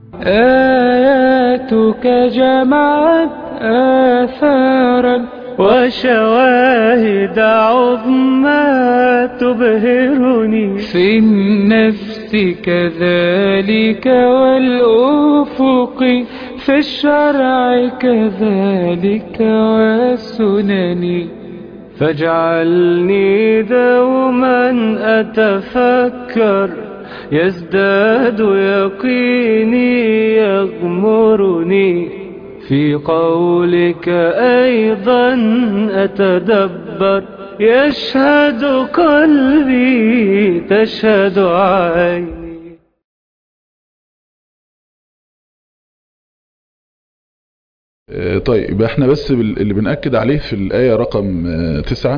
آياتك جمعت آثارا وشواهد عظمى تبهرني في النفس كذلك والأفق في الشرع كذلك والسنن فاجعلني دوما أتفكر يزداد يقيني يغمرني في قولك أيضا أتدبر يشهد قلبي تشهد عيني آه، طيب يبقى احنا بس بال- اللي بنأكد عليه في الآية رقم آه، تسعة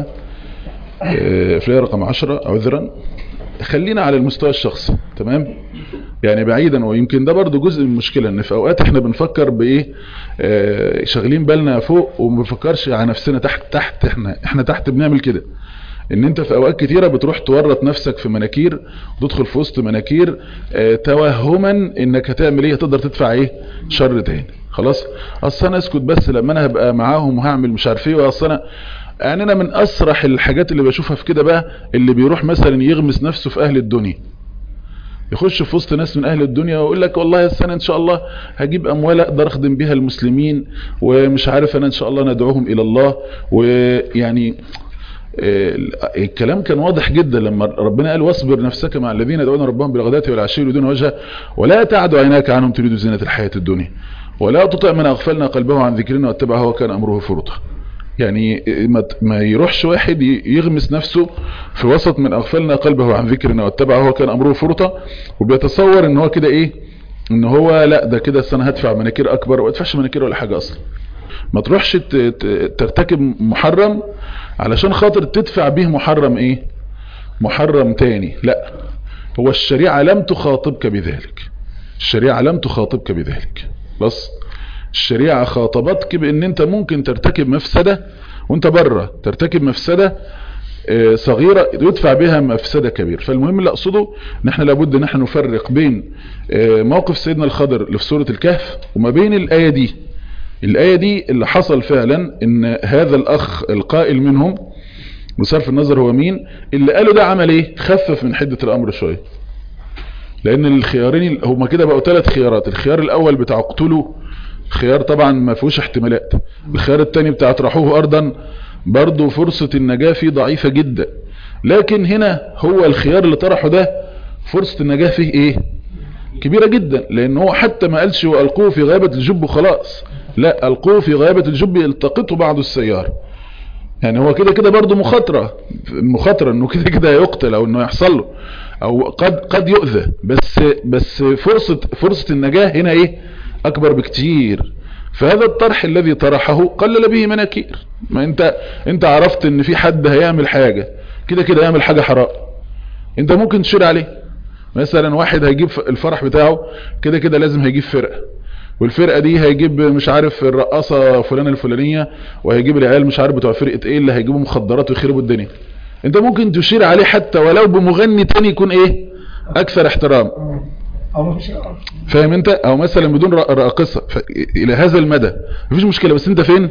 آه، في الآية رقم عشرة عذرا خلينا على المستوى الشخصي تمام يعني بعيدا ويمكن ده برضو جزء من المشكلة ان في اوقات احنا بنفكر بايه آه، شاغلين بالنا فوق وما بنفكرش على نفسنا تحت تحت احنا احنا تحت بنعمل كده ان انت في اوقات كتيرة بتروح تورط نفسك في مناكير وتدخل في وسط مناكير آه، توهما انك هتعمل ايه تقدر تدفع ايه شر تاني خلاص اصل انا اسكت بس لما انا هبقى معاهم وهعمل مش عارف ايه واصل انا يعني انا من اسرح الحاجات اللي بشوفها في كده بقى اللي بيروح مثلا يغمس نفسه في اهل الدنيا يخش في وسط ناس من اهل الدنيا ويقول لك والله السنة ان شاء الله هجيب اموال اقدر اخدم بها المسلمين ومش عارف انا ان شاء الله ندعوهم الى الله ويعني آه، الكلام كان واضح جدا لما ربنا قال واصبر نفسك مع الذين يدعون ربهم بالغداة والعشي يريدون وجهه ولا تعد عيناك عنهم تريد زينة الحياة الدنيا ولا تطع من اغفلنا قلبه عن ذكرنا واتبع هو كان امره فرطا يعني ما ت- ما يروحش واحد ي- يغمس نفسه في وسط من اغفلنا قلبه عن ذكرنا واتبع هو كان امره فرطا وبيتصور ان هو كده ايه ان هو لا ده كده السنه هدفع مناكير اكبر وما ادفعش مناكير ولا حاجه اصلا ما تروحش ت- ت- ترتكب محرم علشان خاطر تدفع به محرم ايه محرم تاني لا هو الشريعة لم تخاطبك بذلك الشريعة لم تخاطبك بذلك بس الشريعة خاطبتك بان انت ممكن ترتكب مفسدة وانت بره ترتكب مفسدة آه، صغيرة يدفع بها مفسدة كبيرة فالمهم اللي اقصده ان احنا لابد ان احنا نفرق بين آه، موقف سيدنا الخضر اللي في سورة الكهف وما بين الآية دي الآية دي اللي حصل فعلا ان هذا الاخ القائل منهم بصرف النظر هو مين اللي قالوا ده عمل ايه خفف من حدة الامر شوية لان الخيارين هما كده بقوا ثلاث خيارات الخيار الاول بتاع اقتلوا خيار طبعا ما فيهوش احتمالات الخيار الثاني بتاع اطرحوه ارضا برضو فرصة النجاة فيه ضعيفة جدا لكن هنا هو الخيار اللي طرحه ده فرصة النجاة فيه ايه كبيرة جدا لان هو حتى ما قالش والقوه في غابة الجب وخلاص لا القوه في غابة الجب يلتقطه بعض السيارة يعني هو كده كده برضه مخاطرة المخاطرة انه كده كده يقتل او انه يحصل له او قد قد يؤذى بس بس فرصة فرصة النجاة هنا ايه اكبر بكتير فهذا الطرح الذي طرحه قلل به مناكير ما انت انت عرفت ان في حد هيعمل حاجة كده كده يعمل حاجة حرام انت ممكن تشير عليه مثلا واحد هيجيب الفرح بتاعه كده كده لازم هيجيب فرقة والفرقة دي هيجيب مش عارف الرقاصة فلانة الفلانية وهيجيب العيال مش عارف بتوع فرقة ايه اللي هيجيبوا مخدرات ويخربوا الدنيا انت ممكن تشير عليه حتى ولو بمغني تاني يكون ايه اكثر احترام او مفيش فاهم انت او مثلا بدون رق- راقصة ف- الى هذا المدى مفيش مشكلة بس انت فين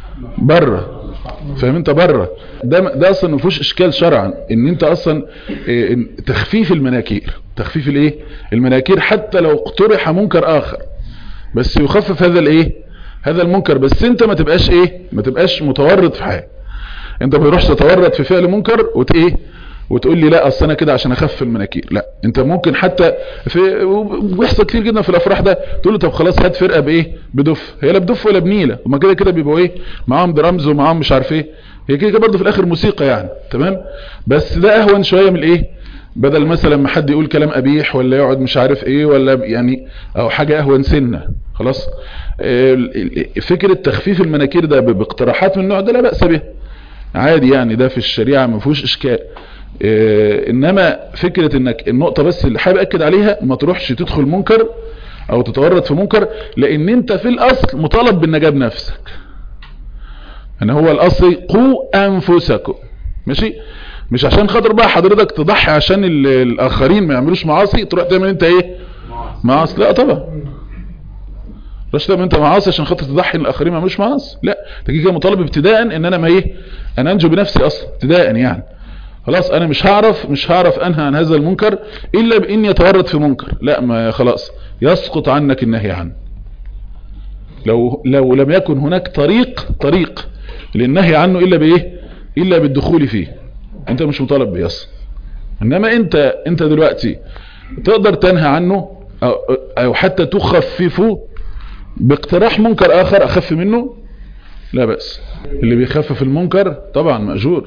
بره فاهم انت بره ده ده اصلا ما فيهوش اشكال شرعا ان انت اصلا إيه، إن- تخفيف المناكير تخفيف الايه المناكير حتى لو اقترح منكر اخر بس يخفف هذا الايه هذا المنكر بس انت ما تبقاش ايه ما تبقاش متورط في حاجه انت ما تروحش تتورط في فعل منكر وت ايه وتقول لي لا اصل انا كده عشان اخفف المناكير لا انت ممكن حتى في وبيحصل كتير جدا في الافراح ده تقول له طب خلاص هات فرقه بايه بدف هي لا بدف ولا بنيله هما كده كده بيبقوا ايه معاهم درامز ومعاهم مش عارف ايه هي كده كده برضه في الاخر موسيقى يعني تمام بس ده اهون شويه من الايه بدل مثلا ما حد يقول كلام قبيح ولا يقعد مش عارف ايه ولا يعني او حاجه اهون سنه خلاص آه، ال- ال- فكره تخفيف المناكير ده ب- باقتراحات من النوع ده لا باس به عادي يعني ده في الشريعه ما فيهوش اشكال آه، انما فكره انك النقطه بس اللي حابب اكد عليها ما تروحش تدخل منكر او تتورط في منكر لان انت في الاصل مطالب بالنجاه بنفسك ان هو الاصل قوا انفسكم ماشي مش عشان خاطر بقى حضرتك تضحي عشان ال- الاخرين ما يعملوش معاصي تروح تعمل انت ايه معاصي لا طبعا مش طب انت معاصي عشان خاطر تضحي الاخرين ما مش معاصي لا انت كده مطالب ابتداء ان انا ما ايه انا انجو بنفسي اصلا ابتداء يعني خلاص انا مش هعرف مش هعرف انهى عن هذا المنكر الا باني اتورط في منكر لا ما خلاص يسقط عنك النهي عنه لو لو لم يكن هناك طريق طريق للنهي عنه الا بايه الا بالدخول فيه انت مش مطالب بيه اصلا انما انت انت دلوقتي تقدر تنهى عنه او, أو حتى تخففه باقتراح منكر اخر اخف منه لا بأس اللي بيخفف المنكر طبعا مأجور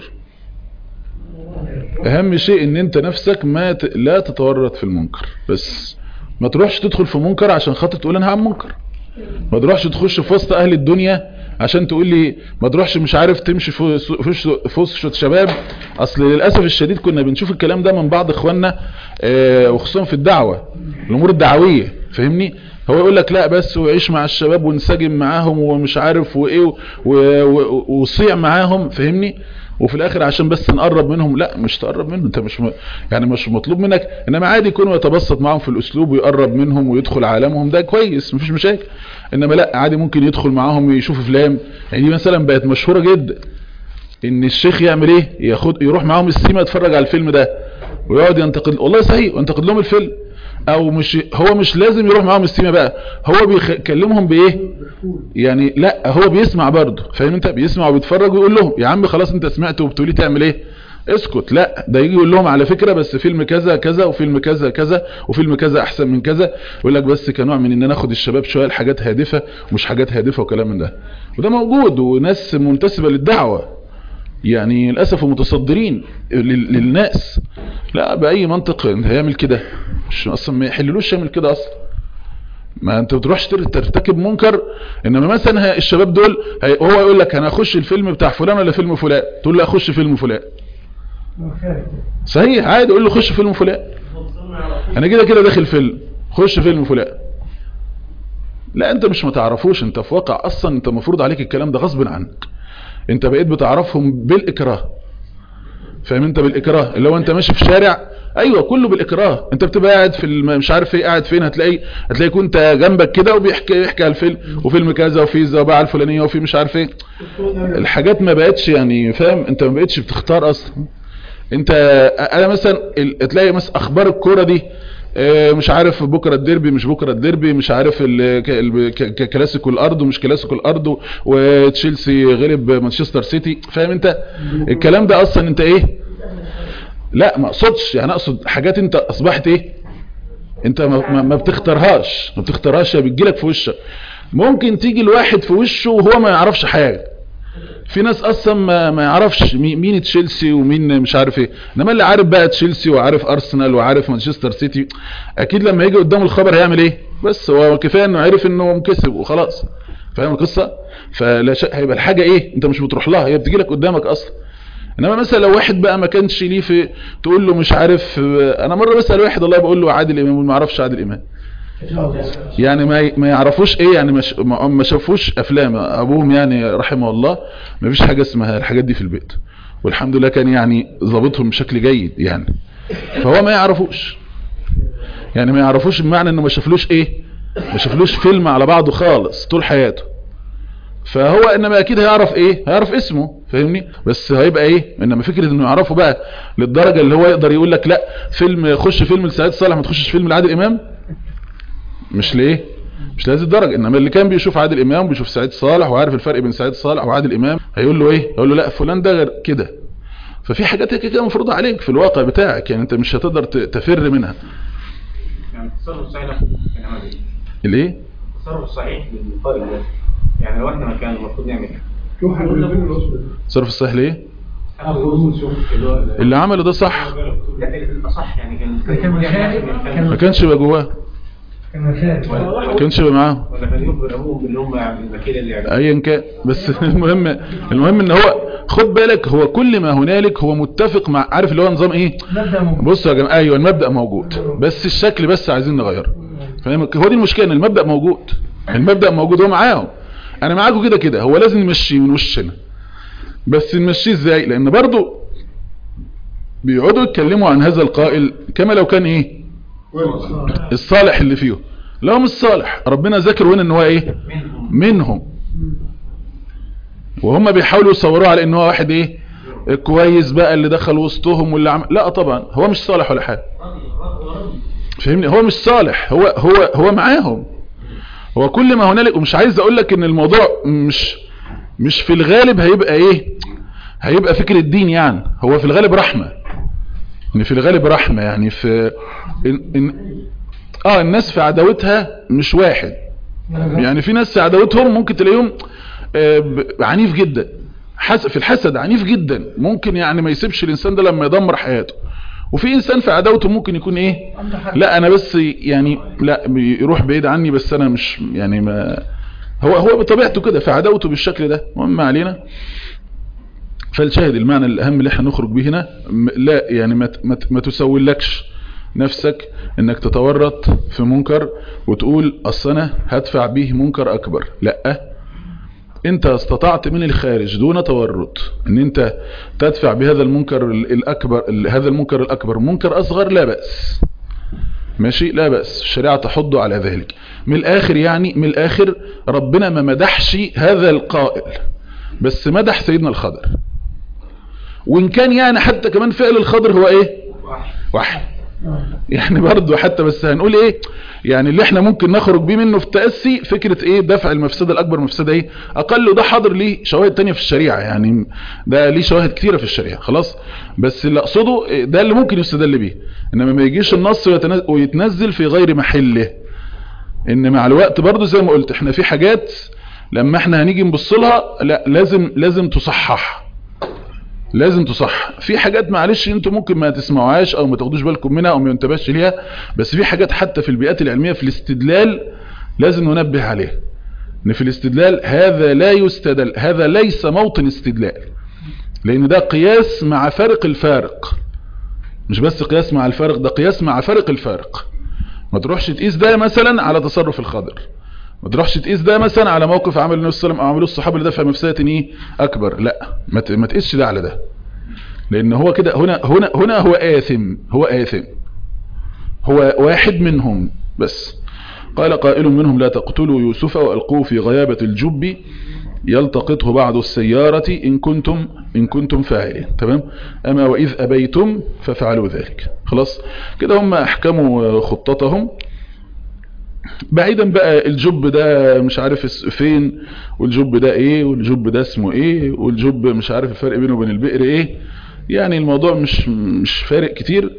اهم شيء ان انت نفسك ما ت... لا تتورط في المنكر بس ما تروحش تدخل في منكر عشان خاطر تقول انا هعمل منكر ما تروحش تخش في وسط اهل الدنيا عشان تقول لي ما تروحش مش عارف تمشي في في وسط شباب اصل للاسف الشديد كنا بنشوف الكلام ده من بعض اخواننا اه وخصوصا في الدعوه الامور الدعويه فاهمني هو يقول لك لا بس وعيش مع الشباب وانسجم معاهم ومش عارف وايه وصيع معاهم فاهمني وفي الاخر عشان بس نقرب منهم لا مش تقرب منهم انت مش م... يعني مش مطلوب منك انما عادي يكون يتبسط معاهم في الاسلوب ويقرب منهم ويدخل عالمهم ده كويس مفيش مشاكل انما لا عادي ممكن يدخل معاهم يشوف افلام يعني دي مثلا بقت مشهوره جدا ان الشيخ يعمل ايه ياخد يروح معاهم السيما يتفرج على الفيلم ده ويقعد ينتقد والله صحيح وينتقد لهم الفيلم او مش هو مش لازم يروح معاهم السيما بقى هو بيكلمهم بايه يعني لا هو بيسمع برضه فاهم انت بيسمع وبيتفرج ويقول لهم يا عم خلاص انت سمعت وبتقولي تعمل ايه اسكت لا ده يجي يقول لهم على فكرة بس فيلم كذا كذا وفيلم كذا كذا وفيلم كذا احسن من كذا يقول لك بس كنوع من ان ناخد الشباب شويه الحاجات هادفه ومش حاجات هادفه وكلام من ده وده موجود وناس منتسبه للدعوه يعني للاسف متصدرين للناس لا باي منطق هيعمل كده مش اصلا ما يحللوش يعمل كده اصلا ما انت بتروحش ترتكب منكر انما مثلا الشباب دول هو يقول لك انا اخش الفيلم بتاع فلان ولا فيلم فلان تقول له اخش فيلم فلان صحيح عادي قول له خش فيلم فلان انا كده كده داخل فيلم خش فيلم فلان لا انت مش متعرفوش انت في واقع اصلا انت مفروض عليك الكلام ده غصب عنك انت بقيت بتعرفهم بالاكراه فاهم انت بالاكراه اللي هو انت ماشي في شارع ايوه كله بالاكراه انت بتبقى قاعد في الم... مش عارف ايه قاعد فين هتلاقي هتلاقي كنت جنبك كده وبيحكي يحكي على الفيلم وفيلم كذا وفي الزوبعه الفلانيه وفي مش عارف ايه الحاجات ما بقتش يعني فاهم انت ما بقتش بتختار اصلا انت انا مثلا تلاقي مثلا اخبار الكوره دي مش عارف بكره الديربي مش بكره الديربي مش عارف كلاسيكو الارض ومش كلاسيكو الارض وتشيلسي غلب مانشستر سيتي فاهم انت الكلام ده اصلا انت ايه لا ما اقصدش يعني اقصد حاجات انت اصبحت ايه انت ما, ما بتختارهاش ما بتختارهاش هي بتجيلك في وشك ممكن تيجي الواحد في وشه وهو ما يعرفش حاجه في ناس اصلا ما, ما يعرفش مين تشيلسي ومين مش عارف ايه انما اللي عارف بقى تشيلسي وعارف ارسنال وعارف مانشستر سيتي اكيد لما يجي قدامه الخبر هيعمل ايه بس هو كفايه انه عرف انه مكسب وخلاص فاهم القصه فلا شيء هيبقى الحاجه ايه انت مش بتروح لها هي بتجي لك قدامك اصلا انما مثلا لو واحد بقى ما كانش ليه في تقول له مش عارف انا مره بسال واحد الله بقول له عادل امام ما اعرفش عادل امام يعني ما ما يعرفوش ايه يعني مش ما شافوش افلام ابوهم يعني رحمه الله ما فيش حاجه اسمها الحاجات دي في البيت والحمد لله كان يعني ظابطهم بشكل جيد يعني فهو ما يعرفوش يعني ما يعرفوش بمعنى انه ما شافلوش ايه ما شافلوش فيلم على بعضه خالص طول حياته فهو انما اكيد هيعرف ايه هيعرف اسمه فاهمني بس هيبقى ايه انما فكره انه يعرفه بقى للدرجه اللي هو يقدر يقول لك لا فيلم خش فيلم لسعيد صالح ما تخشش فيلم لعادل امام مش ليه مش لهذه الدرجه انما اللي كان بيشوف عادل امام بيشوف سعيد صالح وعارف الفرق بين سعيد صالح وعادل امام هيقول له ايه يقول له لا فلان ده غير كده ففي حاجات كده مفروضه عليك في الواقع بتاعك يعني انت مش هتقدر تفر منها يعني التصرف الصحيح الايه التصرف الصحيح للقارئ ده يعني لو احنا مكان المفروض نعمل ايه صرف الصحيح ليه اللي عمله ده صح لا الاصح يعني كان ما كانش يبقى جواه ما كانش يبقى معاه ولا كان يخبر ابوهم اللي هم الوكيل اللي يعني ايا كان بس المهم المهم ان هو خد بالك هو كل ما هنالك هو متفق مع عارف اللي هو نظام ايه بصوا يا جماعه ايوه المبدا موجود بس الشكل بس عايزين نغيره فاهم هو دي المشكله ان المبدا موجود المبدا موجود هو معاهم انا معاكم كده كده هو لازم نمشي من وشنا بس نمشيه ازاي لان برضو بيقعدوا يتكلموا عن هذا القائل كما لو كان ايه الصالح اللي فيه لا هو مش صالح ربنا ذاكر هنا ان هو ايه منهم وهم بيحاولوا يصوروه على ان هو واحد ايه كويس بقى اللي دخل وسطهم واللي عمل لا طبعا هو مش صالح ولا حاجه فهمني هو مش صالح هو هو هو معاهم هو كل ما هنالك ومش عايز اقول لك ان الموضوع مش مش في الغالب هيبقى ايه هيبقى فكر الدين يعني هو في الغالب رحمة ان في الغالب رحمة يعني في إن إن اه الناس في عداوتها مش واحد يعني في ناس في عداوتهم ممكن تلاقيهم آه، ب- عنيف جدا حس في الحسد عنيف جدا ممكن يعني ما يسيبش الانسان ده لما يدمر حياته وفي انسان في عداوته ممكن يكون ايه لا انا بس يعني لا يروح بعيد عني بس انا مش يعني ما هو هو بطبيعته كده في عداوته بالشكل ده المهم ما علينا فالشاهد المعنى الاهم اللي احنا نخرج به هنا م- لا يعني ما ت- ما ت- ما تسولكش نفسك انك تتورط في منكر وتقول اصل انا هدفع به منكر اكبر لا انت استطعت من الخارج دون تورط ان انت تدفع بهذا المنكر ال- الاكبر ال- هذا المنكر الاكبر منكر اصغر لا بأس ماشي لا بأس الشريعة تحض على ذلك من الاخر يعني من الاخر ربنا ما مدحش هذا القائل بس مدح سيدنا الخضر وان كان يعني حتى كمان فعل الخضر هو ايه وحي يعني برضه حتى بس هنقول ايه يعني اللي احنا ممكن نخرج بيه منه في التأسي فكرة ايه دفع المفسدة الاكبر مفسدة ايه اقل ده حاضر ليه شواهد تانية في الشريعة يعني ده ليه شواهد كثيرة في الشريعة خلاص بس اللي اقصده إيه، ده اللي ممكن يستدل بيه انما ما يجيش النص ويتنز- ويتنزل في غير محله ان مع الوقت برضه زي ما قلت احنا في حاجات لما احنا هنيجي نبص لها لا لازم لازم تصحح لازم تصح في حاجات معلش انتوا ممكن ما تسمعوهاش او ما تاخدوش بالكم منها او ما ينتبهش ليها بس في حاجات حتى في البيئات العلمية في الاستدلال لازم ننبه عليها ان في الاستدلال هذا لا يستدل هذا ليس موطن استدلال لان ده قياس مع فرق الفارق مش بس قياس مع الفارق ده قياس مع فرق الفارق ما تروحش تقيس ده مثلا على تصرف الخضر ما تروحش تقيس ده مثلا على موقف عمل النبي صلى الله عليه وسلم او عملوه الصحابه اللي دفع مفسده ايه اكبر لا ما ت- ما تقيسش ده على ده لان هو كده هنا هنا هنا هو آثم هو آثم هو واحد منهم بس قال قائل منهم لا تقتلوا يوسف وألقوه في غيابة الجب يلتقطه بعض السيارة إن كنتم إن كنتم فاعلين تمام أما وإذ أبيتم ففعلوا ذلك خلاص كده هم أحكموا خطتهم بعيدا بقى الجب ده مش عارف اس- فين والجب ده ايه والجب ده اسمه ايه والجب مش عارف الفرق بينه وبين البئر ايه يعني الموضوع مش مش فارق كتير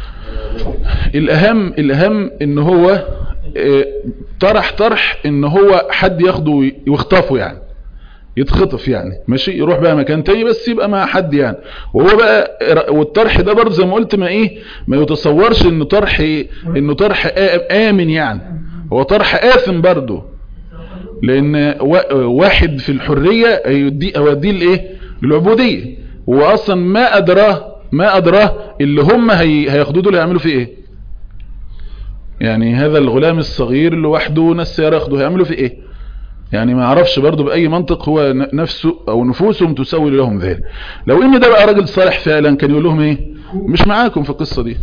الاهم الاهم ان هو اه، طرح طرح ان هو حد ياخده وي- ويخطفه يعني يتخطف يعني ماشي يروح بقى مكان تاني بس يبقى مع حد يعني وهو بقى والطرح ده برضه زي ما قلت ما ايه ما يتصورش انه طرح انه طرح آ- امن يعني هو طرح آثم برضه لان وا- واحد في الحرية هيوديه هيوديه لايه للعبودية هو اصلا ما ادراه ما ادراه اللي هم هي هياخدوه دول هيعملوا فيه ايه يعني هذا الغلام الصغير لوحده ناس ياخده هيعملوا فيه ايه يعني ما يعرفش برضه بأي منطق هو ن- نفسه أو نفوسهم تسول لهم ذلك لو إن ده بقى راجل صالح فعلا كان يقول لهم إيه مش معاكم في القصة دي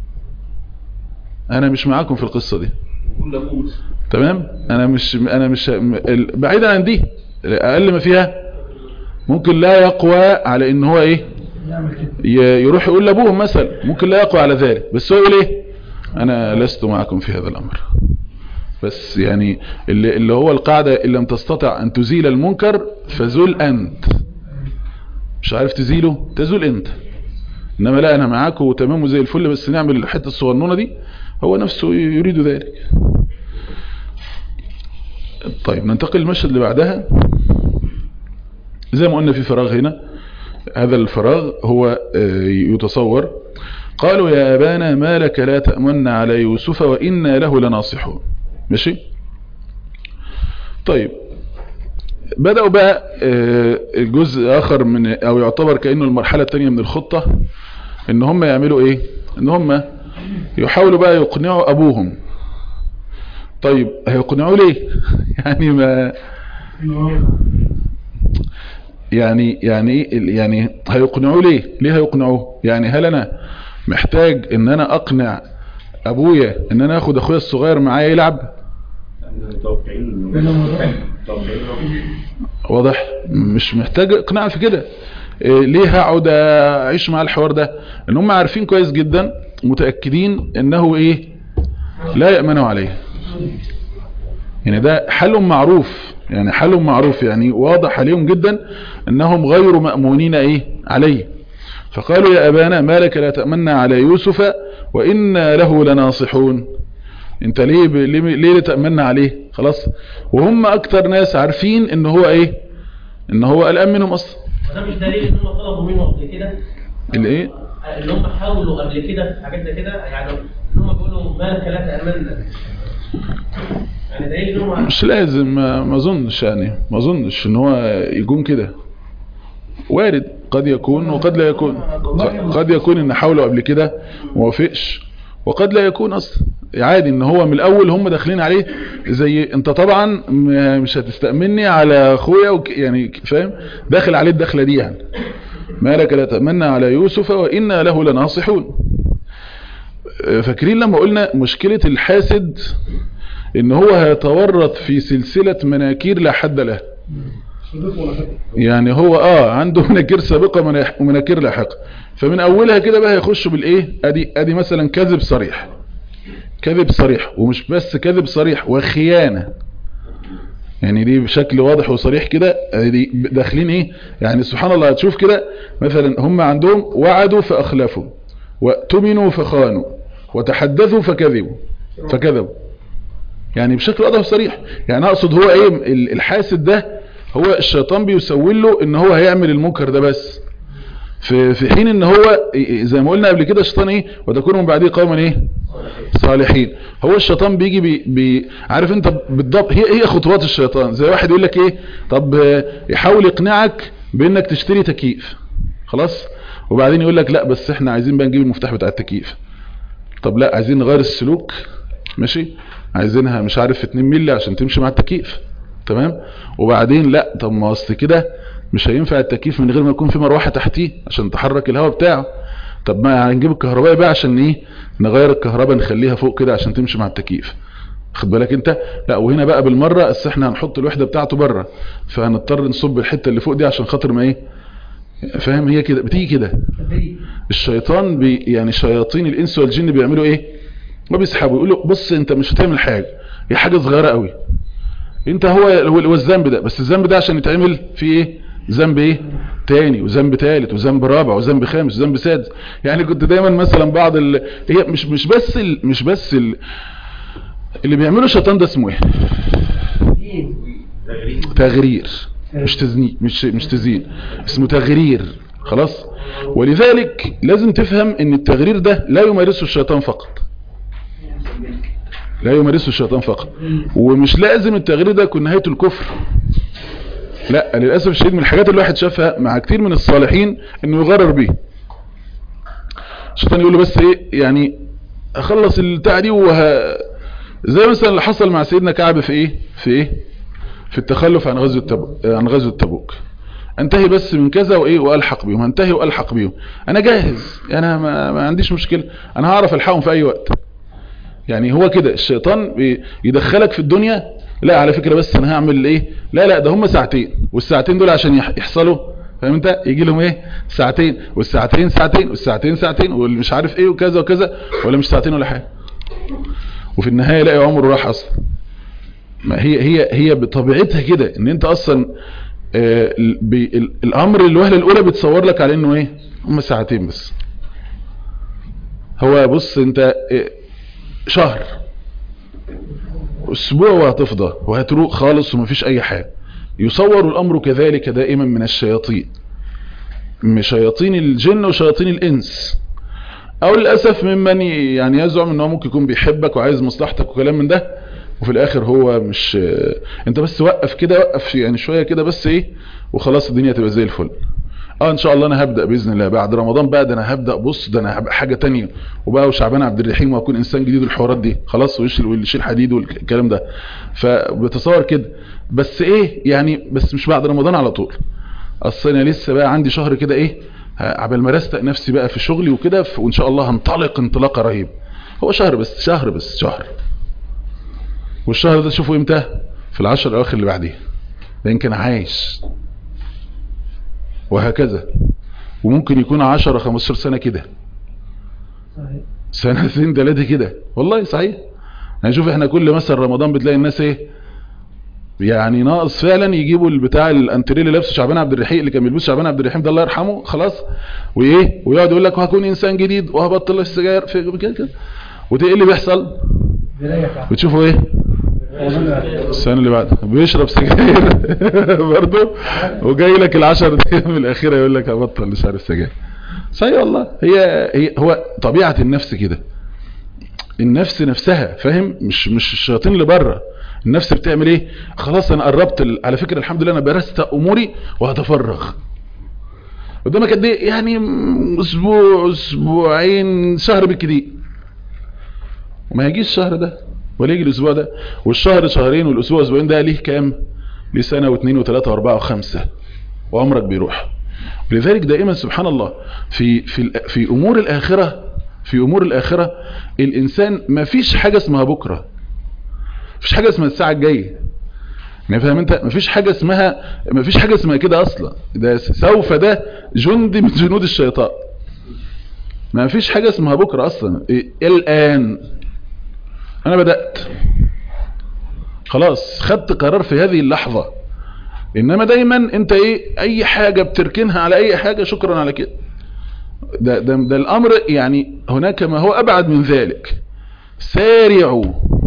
أنا مش معاكم في القصة دي تمام أنا مش أنا مش م- ال- بعيدا عن دي أقل ما فيها ممكن لا يقوى على إن هو إيه ي- يروح يقول لأبوهم مثلا ممكن لا يقوى على ذلك بس هو يقول إيه أنا لست معكم في هذا الأمر بس يعني اللي, اللي هو القاعدة إن لم تستطع أن تزيل المنكر فزل أنت مش عارف تزيله تزول أنت إنما لا أنا معاك وتمام وزي الفل بس نعمل الحتة الصغنونة دي هو نفسه يريد ذلك طيب ننتقل للمشهد اللي بعدها زي ما قلنا في فراغ هنا هذا الفراغ هو آه، يتصور قالوا يا أبانا ما لك لا تأمن على يوسف وإنا له لناصحون ماشي طيب بدأوا بقى آه، الجزء آخر من أو يعتبر كأنه المرحلة الثانية من الخطة إن هم يعملوا إيه إن هم يحاولوا بقى يقنعوا أبوهم طيب هيقنعوا ليه يعني ما يعني يعني إيه؟ يعني هيقنعوه ليه ليه هيقنعوه يعني هل انا محتاج ان انا اقنع ابويا ان انا اخد اخويا الصغير معايا يلعب متوقعين متوقعين واضح مش محتاج اقناع في كده إيه ليه هقعد اعيش مع الحوار ده ان هم عارفين كويس جدا متاكدين انه ايه لا يامنوا عليه يعني ده حل معروف يعني حل معروف يعني واضح عليهم جدا انهم غير مامونين ايه عليه فقالوا يا ابانا ما لك لا تامنا على يوسف وانا له لناصحون انت ليه ب... ليه ليه تامنا عليه خلاص وهم اكتر ناس عارفين ان هو ايه ان هو قلقان منهم اصلا وده مش دليل ان هم طلبوا منه قبل كده الايه ان هم حاولوا قبل كده في حاجات زي كده يعني ان هم بيقولوا ما لك لا تامنا يعني دليل ان هم مش لازم ما ما اظنش يعني ما اظنش ان هو يكون كده وارد قد يكون وقد لا يكون ق- قد يكون ان حاولوا قبل كده ما وافقش وقد لا يكون اصلا عادي ان هو من الاول هم داخلين عليه زي انت طبعا م- مش هتستأمني على اخويا وك يعني فاهم داخل عليه الدخله دي يعني ما لك لا تأمنا على يوسف وإنا له لناصحون فاكرين لما قلنا مشكلة الحاسد ان هو هيتورط في سلسلة مناكير لا حد له يعني هو اه عنده مناكير سابقة ومنا- ومناكير لاحقة فمن اولها كده بقى هيخش بالايه ادي ادي مثلا كذب صريح كذب صريح ومش بس كذب صريح وخيانة يعني دي بشكل واضح وصريح كده دي داخلين ايه يعني سبحان الله هتشوف كده مثلا هم عندهم وعدوا فاخلفوا واتمنوا فخانوا وتحدثوا فكذبوا فكذبوا يعني بشكل واضح وصريح يعني اقصد هو ايه ال- الحاسد ده هو الشيطان بيسول له ان هو هيعمل المنكر ده بس في في حين ان هو إيه- زي ما قلنا قبل كده الشيطان ايه وتكون من بعديه قوما ايه صالحين هو الشيطان بيجي بي بي عارف انت بالضبط هي هي خطوات الشيطان زي واحد يقول لك ايه طب آه، يحاول يقنعك بانك تشتري تكييف خلاص وبعدين يقول لك لا بس احنا عايزين بقى نجيب المفتاح بتاع التكييف طب لا عايزين نغير السلوك ماشي عايزينها مش عارف 2 مللي عشان تمشي مع التكييف تمام وبعدين لا طب ما اصل كده مش هينفع التكييف من غير ما يكون في مروحه تحتيه عشان تحرك الهواء بتاعه طب ما هنجيب الكهربائي بقى عشان ايه نغير الكهرباء نخليها فوق كده عشان تمشي مع التكييف خد بالك انت لا وهنا بقى بالمره اصل احنا هنحط الوحده بتاعته بره فهنضطر نصب الحته اللي فوق دي عشان خاطر ما ايه فاهم هي كده بتيجي كده الشيطان بي يعني شياطين الانس والجن بيعملوا ايه ما بيسحبوا يقولوا بص انت مش هتعمل حاجه هي حاجه صغيره قوي انت هو هو هو الذنب ده بس الذنب ده عشان يتعمل فيه ايه ذنب ايه تاني وذنب تالت وذنب رابع وذنب خامس وذنب سادس يعني كنت دايما مثلا بعض ال... هي مش مش بس ال... مش بس ال... اللي بيعملوا الشيطان ده اسمه ايه تغرير مش تزني مش مش تزيين اسمه تغرير خلاص ولذلك لازم تفهم ان التغرير ده لا يمارسه الشيطان فقط لا يمارسه الشيطان فقط ومش لازم التغرير ده يكون نهايته الكفر لا للاسف الشديد من الحاجات اللي الواحد شافها مع كتير من الصالحين انه يغرر بيه الشيطان يقول له بس ايه يعني اخلص البتاع دي وه... زي مثلا اللي حصل مع سيدنا كعب في ايه في ايه في التخلف عن غزوه تبوك عن غزوه تبوك انتهي بس من كذا وايه والحق بيهم انتهي والحق بيهم انا جاهز انا ما, ما عنديش مشكله انا هعرف الحقهم في اي وقت يعني هو كده الشيطان بي- يدخلك في الدنيا لا على فكرة بس انا هعمل ايه لا لا ده هم ساعتين والساعتين دول عشان يح- يحصلوا فاهم انت يجي لهم ايه ساعتين والساعتين ساعتين والساعتين ساعتين واللي مش عارف ايه وكذا وكذا ولا مش ساعتين ولا حاجه وفي النهايه يلاقي عمره راح اصلا ما هي هي هي بطبيعتها كده ان انت اصلا آه، ال- بي- ال- الامر الوهله الاولى بتصور لك على انه ايه هم ساعتين بس هو بص انت آه، شهر اسبوع وهتفضى وهتروق خالص ومفيش اي حاجة يصور الامر كذلك دائما من الشياطين من شياطين الجن وشياطين الانس او للاسف ممن ي- يعني يزعم ان هو ممكن يكون بيحبك وعايز مصلحتك وكلام من ده وفي الاخر هو مش انت بس وقف كده وقف يعني شوية كده بس ايه وخلاص الدنيا تبقى زي الفل اه ان شاء الله انا هبدأ باذن الله بعد رمضان بقى ده انا هبدأ بص ده انا هبقى حاجة تانية وبقى وشعبان عبد الرحيم وهكون انسان جديد والحوارات دي خلاص ويشيل ويشيل حديد والكلام ده فبتصور كده بس ايه يعني بس مش بعد رمضان على طول اصل انا لسه بقى عندي شهر كده ايه ه- عبال ما رستق نفسي بقى في شغلي وكده ف- وان شاء الله هنطلق انطلاقه رهيب هو شهر بس شهر بس شهر والشهر ده تشوفه امتى في العشر الاواخر اللي بعديه لان كان عايش وهكذا وممكن يكون 10 15 سنة كده سنتين ثلاثة كده والله صحيح يعني شوف احنا كل مثلا رمضان بتلاقي الناس ايه يعني ناقص فعلا يجيبوا البتاع الانتريه اللي لابسه شعبان عبد الرحيم اللي كان بيلبسه شعبان عبد الرحيم ده الله يرحمه خلاص وايه ويقعد يقول لك وهكون انسان جديد وهبطل السجاير في كده كده وايه اللي بيحصل بتشوفوا ايه السنة اللي بعد بيشرب سجاير برضه وجاي لك العشر ايام الاخيره يقول لك هبطل مش عارف سجاير صحيح والله هي, هي هو طبيعه النفس كده النفس نفسها فاهم مش مش الشياطين اللي بره النفس بتعمل ايه خلاص انا قربت ال... على فكره الحمد لله انا برست اموري وهتفرغ قدامك قد ايه يعني اسبوع اسبوعين شهر بالكتير وما يجيش الشهر ده ولا يجي الاسبوع ده والشهر شهرين والاسبوع اسبوعين ده ليه كام ليه سنه واثنين وثلاثه واربعه وخمسه وعمرك بيروح لذلك دائما سبحان الله في في في امور الاخره في امور الاخره الانسان ما فيش حاجه اسمها بكره مفيش حاجه اسمها الساعه الجايه يعني فاهم انت مفيش حاجه اسمها مفيش حاجه اسمها كده اصلا ده سوف ده جند من جنود الشيطان ما فيش حاجه اسمها بكره اصلا إيه الان انا بدات خلاص خدت قرار في هذه اللحظه انما دايما انت ايه اي حاجه بتركنها على اي حاجه شكرا على كده ده, ده, ده الامر يعني هناك ما هو ابعد من ذلك سارعوا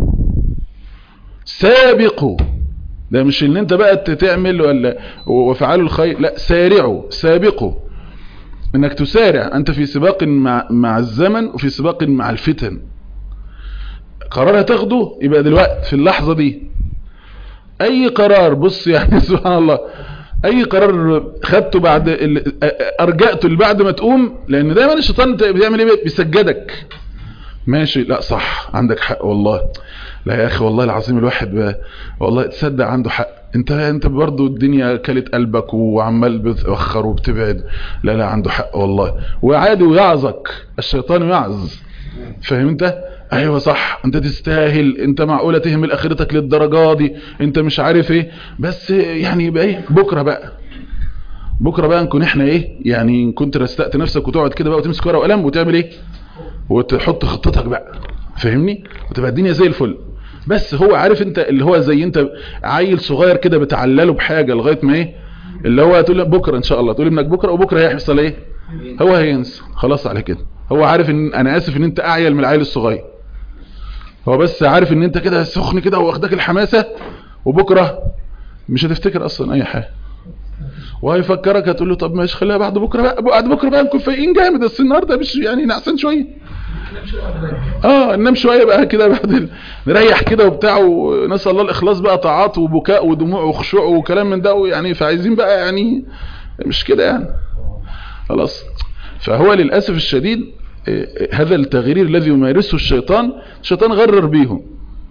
سابقوا ده مش ان انت بقى تعمل ولا وفعلوا الخير لا سارعوا سابقوا انك تسارع انت في سباق مع, مع الزمن وفي سباق مع الفتن قرار هتاخده يبقى دلوقتي في اللحظة دي اي قرار بص يعني سبحان الله اي قرار خدته بعد ارجعته اللي بعد ما تقوم لان دايما الشيطان بيعمل ايه بيسجدك ماشي لا صح عندك حق والله لا يا اخي والله العظيم الواحد بقى والله تصدق عنده حق انت انت برضه الدنيا كلت قلبك وعمال بتاخر وبتبعد لا لا عنده حق والله وعادي ويعظك الشيطان يعظ فاهم انت ايوه صح انت تستاهل انت معقوله تهمل اخرتك للدرجه دي انت مش عارف ايه بس يعني يبقى ايه بكره بقى بكره بقى نكون احنا ايه يعني كنت رستقت نفسك وتقعد كده بقى وتمسك ورقه وقلم وتعمل ايه وتحط خطتك بقى فاهمني وتبقى الدنيا زي الفل بس هو عارف انت اللي هو زي انت عيل صغير كده بتعلله بحاجه لغايه ما ايه اللي هو تقول بكره ان شاء الله تقول ابنك بكره وبكره هيحصل ايه هو هينسى خلاص على كده هو عارف ان انا اسف ان انت اعيل من العيل الصغير هو بس عارف ان انت كده سخن كده واخدك الحماسه وبكره مش هتفتكر اصلا اي حاجه وهيفكرك هتقول له طب ماشي خليها بعد بكره بقى بعد بكره بقى نكون فايقين جامد بس النهارده مش يعني نعسان شويه اه ننام شويه بقى كده بعد نريح كده وبتاع ونسال الله الاخلاص بقى طاعات وبكاء ودموع وخشوع وكلام من ده يعني فعايزين بقى يعني مش كده يعني خلاص فهو للاسف الشديد هذا التغيير الذي يمارسه الشيطان الشيطان غرر بيهم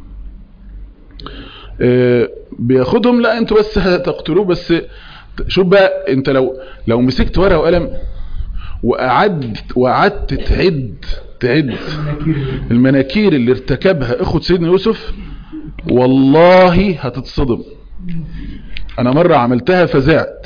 بياخدهم لا انتوا بس هتقتلوه بس شوف بقى انت لو لو مسكت ورقه وقلم وقعدت وقعدت تعد تعد المناكير اللي ارتكبها اخوة سيدنا يوسف والله هتتصدم انا مرة عملتها فزعت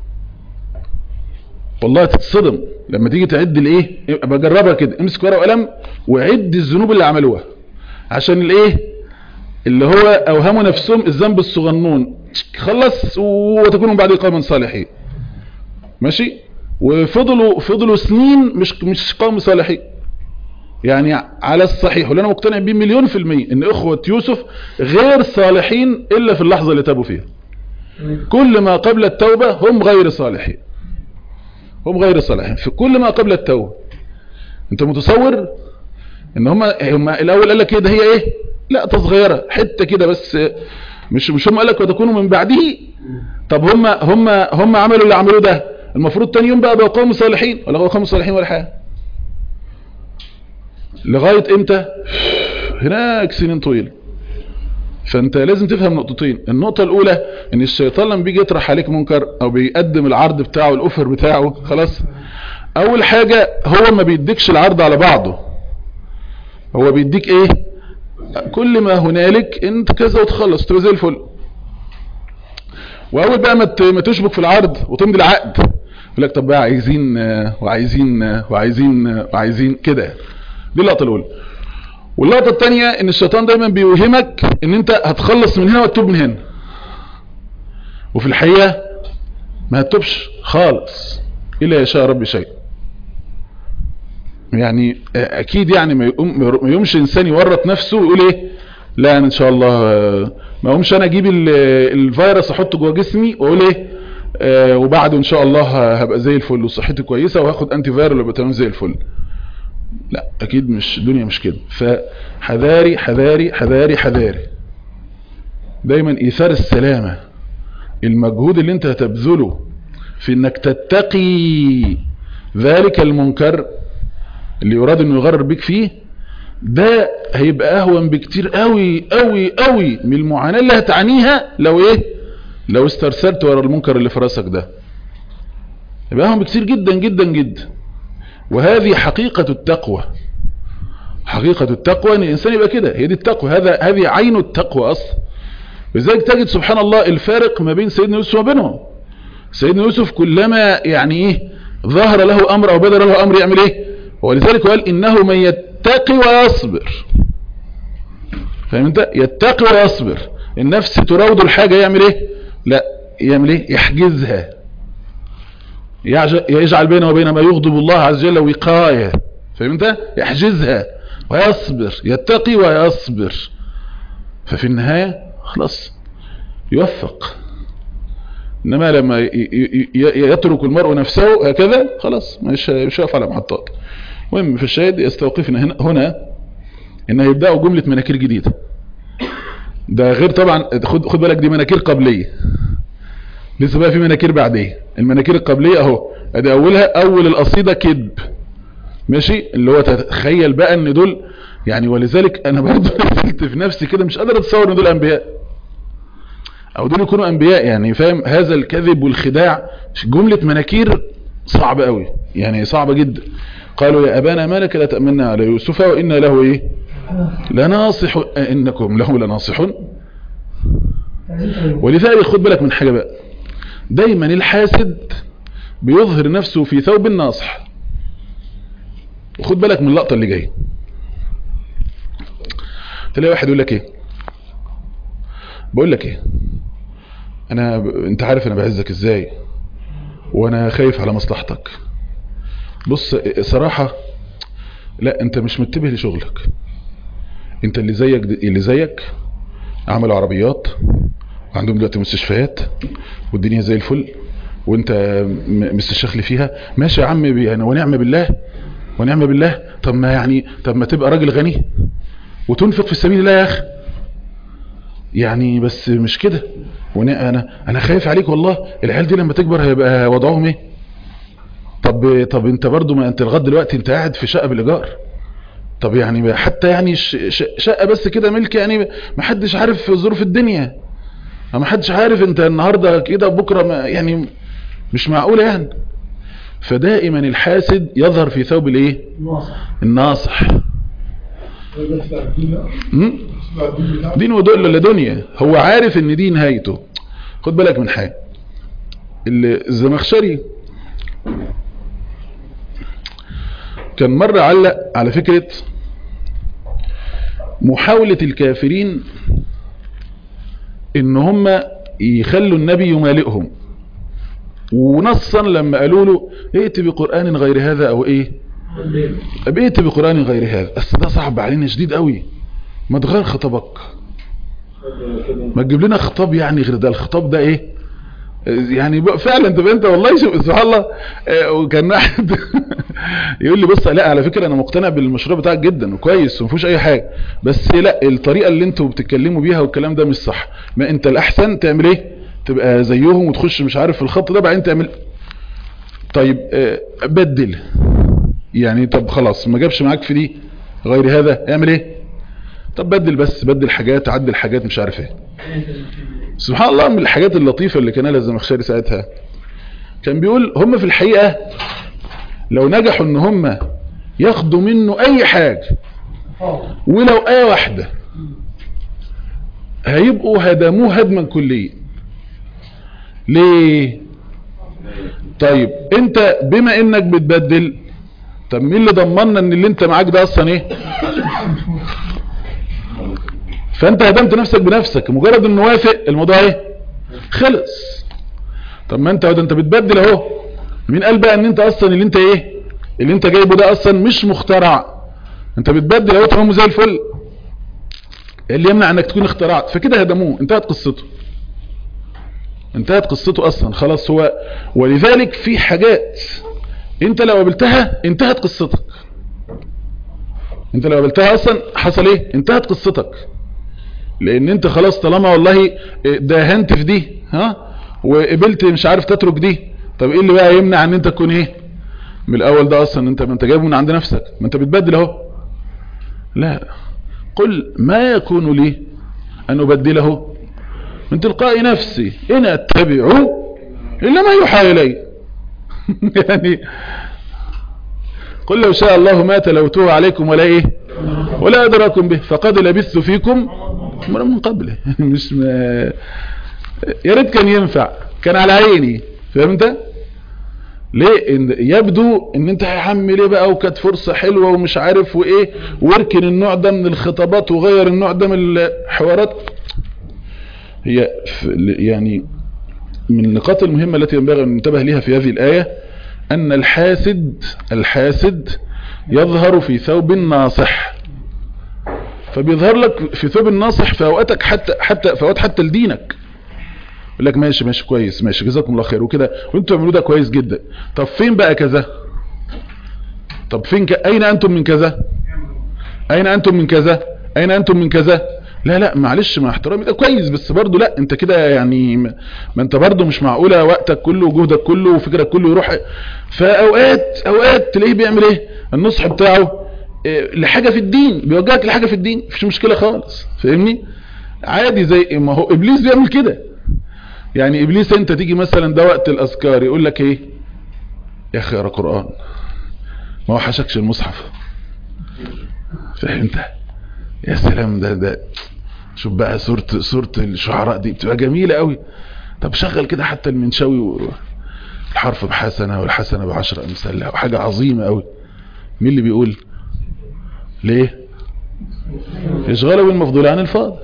والله هتتصدم لما تيجي تعد الايه بجربها كده امسك ورقه وقلم وعد الذنوب اللي عملوها عشان الايه اللي هو اوهموا نفسهم الذنب الصغنون خلص وتكونوا بعد قوما صالحين ماشي وفضلوا فضلوا سنين مش مش قوم صالحين يعني على الصحيح واللي انا مقتنع بيه مليون في المية ان اخوة يوسف غير صالحين الا في اللحظة اللي تابوا فيها كل ما قبل التوبة هم غير صالحين هم غير صالحين في كل ما قبل التوبة انت متصور ان هم هم الاول قال لك ايه ده هي ايه لا تصغيرة حتة كده بس مش مش هم قال لك وتكونوا من بعده طب هم هم هم عملوا اللي عملوه ده المفروض تاني يوم بقى بقوا قوم صالحين ولا قوم صالحين ولا حاجه لغايه امتى هناك سنين طويله فانت لازم تفهم نقطتين النقطة الاولى ان الشيطان لما بيجي يطرح عليك منكر او بيقدم العرض بتاعه الاوفر بتاعه خلاص اول حاجة هو ما بيديكش العرض على بعضه هو بيديك ايه كل ما هنالك انت كذا وتخلص تبقى زي الفل واول بقى ما ت- ما تشبك في العرض وتمضي العقد يقول لك طب بقى عايزين آه، وعايزين آه، وعايزين آه، وعايزين كده دي اللقطه الاولى واللقطه الثانيه ان الشيطان دايما بيوهمك ان انت هتخلص من هنا وتتوب من هنا وفي الحقيقه ما هتتوبش خالص الا يشاء ربي شيء يعني آه، اكيد يعني ما يقوم ما يقومش انسان يورط نفسه ويقول ايه لا انا ان شاء الله آه، ما اقومش انا اجيب ال- الفيروس احطه جوه جسمي واقول ايه آه، وبعده ان شاء الله هبقى زي الفل وصحتي كويسه وهاخد انتي فايرال وابقى تمام زي الفل لا اكيد مش الدنيا مش كده فحذاري حذاري حذاري حذاري دايما ايثار السلامه المجهود اللي انت هتبذله في انك تتقي ذلك المنكر اللي يراد انه يغرر بيك فيه ده هيبقى اهون بكتير قوي قوي قوي من المعاناة اللي هتعانيها لو ايه لو استرسلت ورا المنكر اللي في راسك ده يبقى اهون بكتير جدا جدا جدا وهذه حقيقة التقوى حقيقة التقوى ان الانسان يبقى كده هي دي التقوى هذا هذه عين التقوى اصلا لذلك تجد سبحان الله الفارق ما بين سيدنا يوسف وبينهم سيدنا يوسف كلما يعني ايه ظهر له امر او بدر له امر يعمل ايه ولذلك قال انه من يتقي ويصبر فاهم انت يتقي ويصبر النفس تراود الحاجة يعمل ايه لا يعمل ايه يحجزها يعج- يجعل بينه وبين ما يغضب الله عز وجل وقاية فاهم انت يحجزها ويصبر يتقي ويصبر ففي النهاية خلاص يوفق انما لما ي- ي- ي- يترك المرء نفسه هكذا خلاص مش مش هيقف على محطات المهم في الشاهد يستوقفنا هنا هنا ان هيبداوا جمله مناكير جديده ده غير طبعا خد خد بالك دي مناكير قبليه لسه بقى في مناكير بعديه المناكير القبليه اهو ادي اولها اول القصيده كذب ماشي اللي هو تتخيل بقى ان دول يعني ولذلك انا برضه نزلت في نفسي كده مش قادر اتصور ان دول انبياء او دول يكونوا انبياء يعني فاهم هذا الكذب والخداع جملة مناكير صعبة قوي يعني صعبة جدا قالوا يا ابانا ما لك لا تأمنا على يوسف وإنا له ايه لناصح انكم له لناصحون ولذلك خد بالك من حاجة بقى دايما الحاسد بيظهر نفسه في ثوب الناصح وخد بالك من اللقطة اللي جايه تلاقي واحد يقول لك ايه بقول لك ايه انا ب... انت عارف انا بعزك ازاي وانا خايف على مصلحتك بص صراحة لا انت مش منتبه لشغلك انت اللي زيك د- اللي زيك عملوا عربيات وعندهم دلوقتي مستشفيات والدنيا زي الفل وانت م- مستشخلي فيها ماشي يا عم بي- يعني ونعم بالله ونعم بالله طب ما يعني طب ما تبقى راجل غني وتنفق في سبيل الله يا اخي يعني بس مش كده وانا انا انا خايف عليك والله العيال دي لما تكبر هيبقى وضعهم ايه طب طب انت برضو ما انت لغايه دلوقتي انت قاعد في شقه بالايجار طب يعني حتى يعني ش- ش- شقه بس كده ملك يعني ما حدش عارف ظروف الدنيا ما حدش عارف انت النهارده كده بكره ما يعني مش معقوله يعني فدائما الحاسد يظهر في ثوب الايه الناصح مم؟ دين ودول ولا دنيا هو عارف ان دي نهايته خد بالك من حاجه ال- الزمخشري كان مرة علق على فكرة محاولة الكافرين ان هم يخلوا النبي يمالئهم ونصا لما قالوا له ائت بقرآن غير هذا او ايه طب ائت بقرآن غير هذا بس ده صعب علينا شديد قوي ما تغير خطبك ما تجيب لنا خطاب يعني غير ده الخطاب ده ايه يعني بقى فعلا تبقى انت والله شوف سبحان الله آه، وكان واحد يقول لي بص لا على فكره انا مقتنع بالمشروع بتاعك جدا وكويس وما فيهوش اي حاجه بس لا الطريقه اللي انتوا بتتكلموا بيها والكلام ده مش صح ما انت الاحسن تعمل ايه تبقى زيهم وتخش مش عارف في الخط ده بعدين تعمل طيب آه، بدل يعني طب خلاص ما جابش معاك في دي غير هذا اعمل ايه طب بدل بس بدل حاجات عدل حاجات مش عارف ايه سبحان الله من الحاجات اللطيفة اللي كان لها الزمخشري ساعتها كان بيقول هم في الحقيقة لو نجحوا ان هم ياخدوا منه اي حاجة ولو ايه واحدة هيبقوا هدموه هدما كليا ليه طيب انت بما انك بتبدل طب مين اللي ضمننا ان اللي انت معاك ده اصلا ايه فانت هدمت نفسك بنفسك مجرد انه وافق الموضوع ايه خلص طب ما انت ده انت بتبدل اهو مين قال بقى ان انت اصلا اللي انت ايه اللي انت جايبه ده اصلا مش مخترع انت بتبدل اهو تمام زي الفل إيه اللي يمنع انك تكون اخترعت فكده هدموه انتهت قصته انتهت قصته اصلا خلاص هو ولذلك في حاجات انت لو قابلتها انتهت قصتك انت لو قابلتها اصلا حصل ايه انتهت قصتك لان انت خلاص طالما والله داهنت في دي ها وقبلت مش عارف تترك دي طب ايه اللي بقى يمنع ان انت تكون ايه من الاول ده اصلا انت ما انت جايبه من عند نفسك ما انت بتبدل اهو لا قل ما يكون لي ان ابدله من تلقاء نفسي ان اتبع الا ما يوحى الي يعني قل لو شاء الله ما تلوته عليكم ولا ايه ولا ادراكم به فقد لبثت فيكم من قبله مش ما يا ريت كان ينفع كان على عيني فهمت ليه إن يبدو ان انت يا عم ليه بقى وكانت فرصة حلوة ومش عارف وايه واركن النوع ده من الخطابات وغير النوع ده من الحوارات هي يعني من النقاط المهمة التي ينبغي ان ننتبه لها في هذه الآية ان الحاسد الحاسد يظهر في ثوب ناصح فبيظهر لك في ثوب الناصح في اوقاتك حتى حتى في اوقات حتى لدينك يقول لك ماشي ماشي كويس ماشي جزاكم الله خير وكده وانتوا بتعملوا ده كويس جدا طب فين بقى كذا طب فين ك... اين انتم من كذا اين انتم من كذا اين انتم من كذا لا لا معلش مع احترامي ده كويس بس برضه لا انت كده يعني ما انت برضه مش معقوله وقتك كله وجهدك كله وفكرك كله يروح فاوقات اوقات تلاقيه بيعمل ايه النصح بتاعه إيه لحاجه في الدين بيوجهك لحاجه في الدين مفيش مشكله خالص فاهمني عادي زي ما هو ابليس بيعمل كده يعني ابليس انت تيجي مثلا ده وقت الاذكار يقول لك ايه يا اخي اقرا قران ما وحشكش المصحف فهمت يا سلام ده ده شوف بقى صورة صورة الشعراء دي بتبقى جميلة قوي طب شغل كده حتى المنشاوي و... الحرف بحسنة والحسنة بعشر امثالها وحاجة عظيمة قوي مين اللي بيقول ليه يشغله بالمفضول عن الفاضل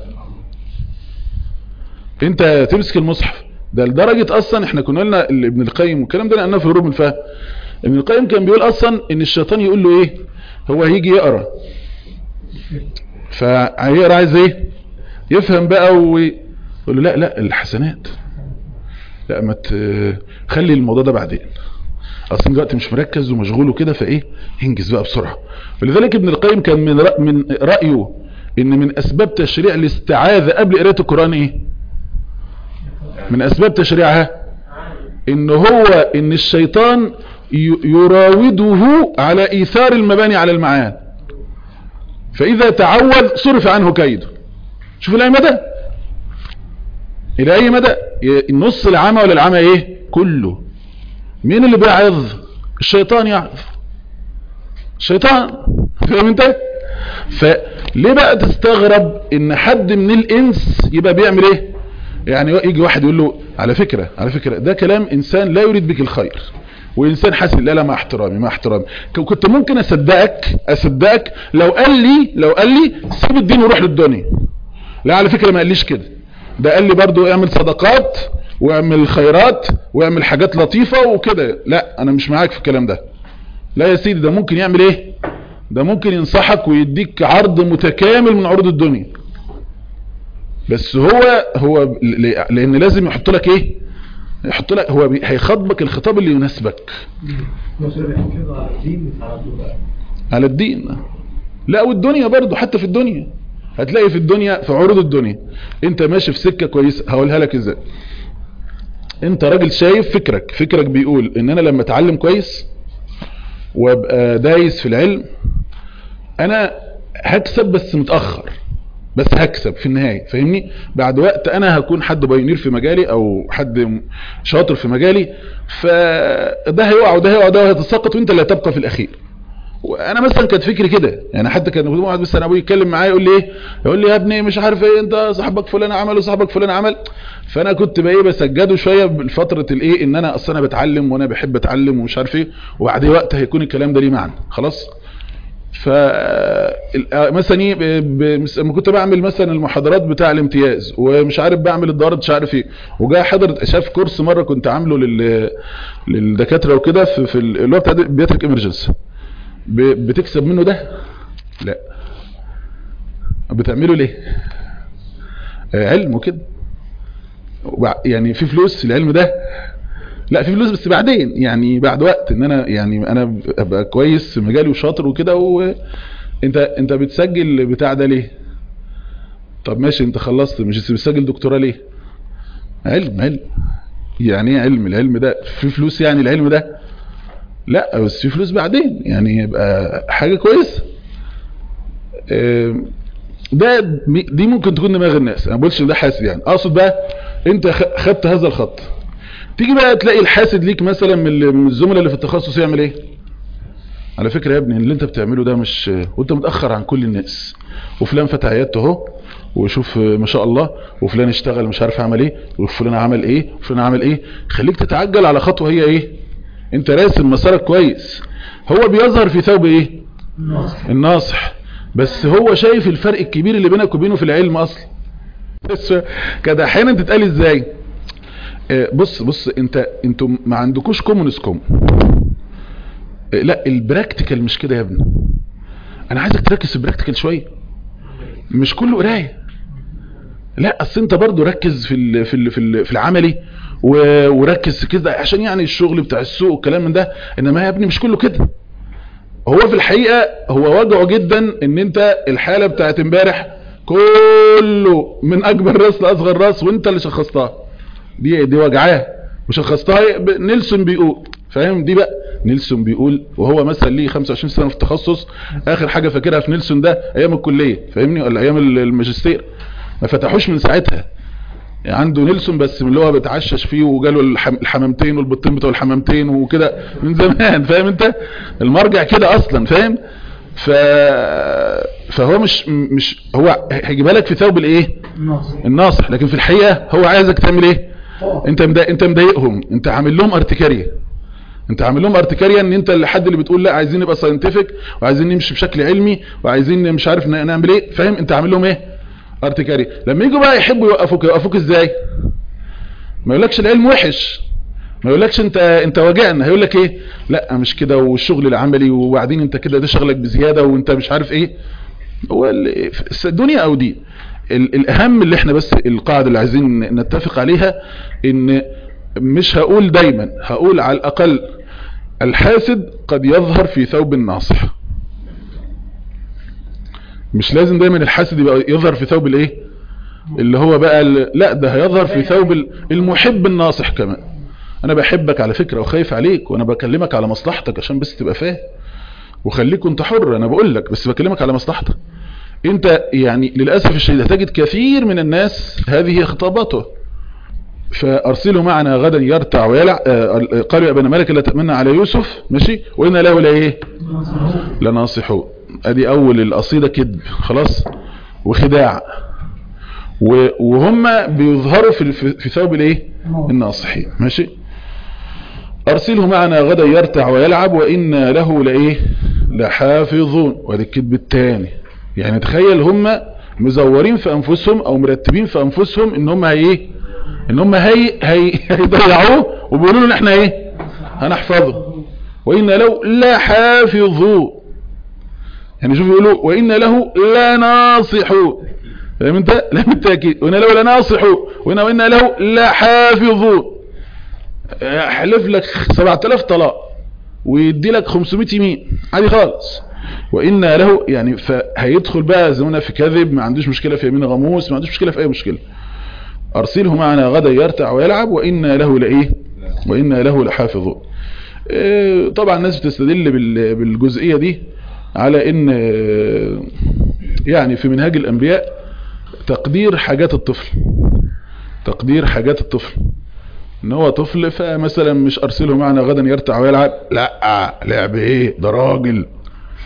انت تمسك المصحف ده لدرجة اصلا احنا كنا قلنا ابن القيم والكلام ده لانه في هروب الفهم ابن القيم كان بيقول اصلا ان الشيطان يقول له ايه هو هيجي يقرا فهيقرا عايز ايه يفهم بقى ويقول له لا لا الحسنات لا ما خلي الموضوع ده بعدين اصلا دلوقتي مش مركز ومشغول وكده فايه انجز بقى بسرعه ولذلك ابن القيم كان من رأ من رايه ان من اسباب تشريع الاستعاذه قبل قراءه القران ايه من اسباب تشريعها ان هو ان الشيطان يراوده على ايثار المباني على المعان فاذا تعود صرف عنه كيده شوف الى اي مدى الى اي مدى النص العمى ولا العمى ايه كله مين اللي بيعظ الشيطان يعظ الشيطان فاهم انت فليه بقى تستغرب ان حد من الانس يبقى بيعمل ايه يعني يجي واحد يقول له على فكرة على فكرة ده كلام انسان لا يريد بك الخير وانسان حاسن لا لا مع احترامي مع احترامي كنت ممكن اصدقك اصدقك لو قال لي لو قال لي سيب الدين وروح للدنيا لا على فكرة ما قاليش كده ده قال لي برضو اعمل صدقات واعمل خيرات واعمل حاجات لطيفة وكده لا انا مش معاك في الكلام ده لا يا سيدي ده ممكن يعمل ايه ده ممكن ينصحك ويديك عرض متكامل من عروض الدنيا بس هو هو لان لازم يحط لك ايه يحط لك هو هيخاطبك الخطاب اللي يناسبك على الدين لا والدنيا برضو حتى في الدنيا هتلاقي في الدنيا في عروض الدنيا انت ماشي في سكة كويسة هقولها لك ازاي انت راجل شايف فكرك فكرك بيقول ان انا لما اتعلم كويس وابقى دايس في العلم انا هكسب بس متأخر بس هكسب في النهاية فاهمني بعد وقت انا هكون حد بايونير في مجالي او حد شاطر في مجالي فده هيقع وده هيقع وده هيتساقط وانت اللي هتبقى في الاخير وانا مثلا كانت فكري كده يعني حتى كان كنت قاعد مثلا ابوي يتكلم معايا يقول لي ايه يقول لي يا ابني مش عارف ايه انت صاحبك فلان عمل وصاحبك فلان عمل فانا كنت بقى ايه بسجده شويه بفتره الايه ان انا اصل انا بتعلم وانا بحب اتعلم ومش عارف ايه وبعد وقت هيكون الكلام ده ليه معنى خلاص ف مثلا ايه ب- ب- لما كنت بعمل مثلا المحاضرات بتاع الامتياز ومش عارف بعمل الدورات مش عارف ايه وجاء حضر شاف كورس مره كنت عامله لل للدكاتره وكده في, في ال- اللي هو بتاع بياتريك ايمرجنسي بتكسب منه ده لا بتعمله ليه آه، علم وكده وبع- يعني في فلوس العلم ده لا في فلوس بس بعدين يعني بعد وقت ان انا يعني انا ابقى كويس في مجالي وشاطر وكده وانت انت بتسجل بتاع ده ليه طب ماشي انت خلصت مش بتسجل دكتوراه ليه علم علم يعني ايه علم العلم ده في فلوس يعني العلم ده لا بس في فلوس بعدين يعني يبقى حاجة كويسة آم، ده دي ممكن تكون دماغ الناس انا ما بقولش إن ده حاسد يعني اقصد بقى انت خ- خدت هذا الخط تيجي بقى تلاقي الحاسد ليك مثلا من ال- من الزملاء اللي في التخصص يعمل ايه على فكرة يا ابني اللي انت بتعمله ده مش وانت متأخر عن كل الناس وفلان فتح عيادته اهو وشوف ما شاء الله وفلان اشتغل مش عارف عمل ايه وفلان عمل ايه وفلان عمل ايه خليك تتعجل على خطوة هي ايه انت راسم مسارك كويس هو بيظهر في ثوب ايه الناصح بس هو شايف الفرق الكبير اللي بينك وبينه في العلم اصلا بس كده احيانا تتقال ازاي آه، بص بص انت انتوا ما عندكوش كومونس كوم آه، لا البراكتيكال مش كده يا ابني انا عايزك تركز في البراكتيكال شويه مش كله قرايه لا اصل انت برضو ركز في ال في ال في, ال في العملي و- وركز كده عشان يعني الشغل بتاع السوق والكلام من ده انما يا ابني مش كله كده هو في الحقيقة هو وجعه جدا ان انت الحالة بتاعت امبارح كله من اكبر راس لاصغر راس وانت اللي شخصتها دي دي وجعاه وشخصتها ب- نيلسون بيقول فاهم دي بقى نيلسون بيقول وهو مثلا ليه 25 سنة في التخصص اخر حاجة فاكرها في نيلسون ده ايام الكلية فاهمني ولا ايام ال- الماجستير ما فتحوش من ساعتها يعني عنده نيلسون بس من اللي هو بيتعشش فيه وجاله الحم- الحمامتين والبطين بتوع الحمامتين وكده من زمان فاهم انت المرجع كده اصلا فاهم ف... فهو مش مش هو هيجيبها لك في ثوب الايه الناصح لكن في الحقيقة هو عايزك تعمل ايه انت مدا... انت مضايقهم انت عامل لهم ارتكارية انت عامل لهم ارتكارية ان انت الحد اللي بتقول لا عايزين نبقى ساينتفك وعايزين نمشي بشكل علمي وعايزين مش عارف ن- نعمل ايه فاهم انت عامل لهم ايه ارتكارية لما يجوا بقى يحبوا يوقفوك يوقفوك ازاي ما يقولكش العلم وحش ما يقولكش انت انت واجعنا هيقول لك ايه لا مش كده والشغل العملي وبعدين انت كده ده شغلك بزياده وانت مش عارف ايه هو ال- الدنيا او دين ال- الاهم اللي احنا بس القاعده اللي عايزين نتفق عليها ان مش هقول دايما هقول على الاقل الحاسد قد يظهر في ثوب الناصح مش لازم دايما الحاسد يبقى يظهر في ثوب الايه اللي هو بقى ال- لا ده هيظهر في ثوب ال- المحب الناصح كمان انا بحبك على فكرة وخايف عليك وانا بكلمك على مصلحتك عشان بس تبقى فاهم وخليك انت حر انا بقول لك بس بكلمك على مصلحتك انت يعني للأسف الشديد هتجد كثير من الناس هذه خطاباته فارسله معنا غدا يرتع ويلع آه، قالوا يا ابن مالك لا تأمنا على يوسف ماشي وإن له لا ايه لناصحون ادي اول القصيدة كذب خلاص وخداع و- وهم بيظهروا في في في ثوب الايه الناصحين ماشي ارسله معنا غدا يرتع ويلعب وإنا له لايه لحافظون وادي الكذب الثاني يعني تخيل هم مزورين في انفسهم او مرتبين في انفسهم ان هم هي ان هم هي هي هيضيعوه وبيقولوا له احنا ايه هنحفظه وإنا له لحافظون يعني شوف يقولوا وإن له لناصحون فاهم انت لا بالتاكيد وإن له لناصحون وإن وإن له لحافظون يحلف لك 7000 طلاق ويدي لك 500 يمين عادي خالص وإن له يعني فهيدخل بقى زمنا في كذب ما عندوش مشكلة في يمين غموس ما عندوش مشكلة في أي مشكلة أرسله معنا غدا يرتع ويلعب وإن له لإيه وإن له لحافظون إيه، طبعا الناس بتستدل بال- بالجزئية دي على ان آه، يعني في منهاج الانبياء تقدير حاجات الطفل تقدير حاجات الطفل ان هو طفل فمثلا مش ارسله معنا غدا يرتع ويلعب لا لعب ايه ده راجل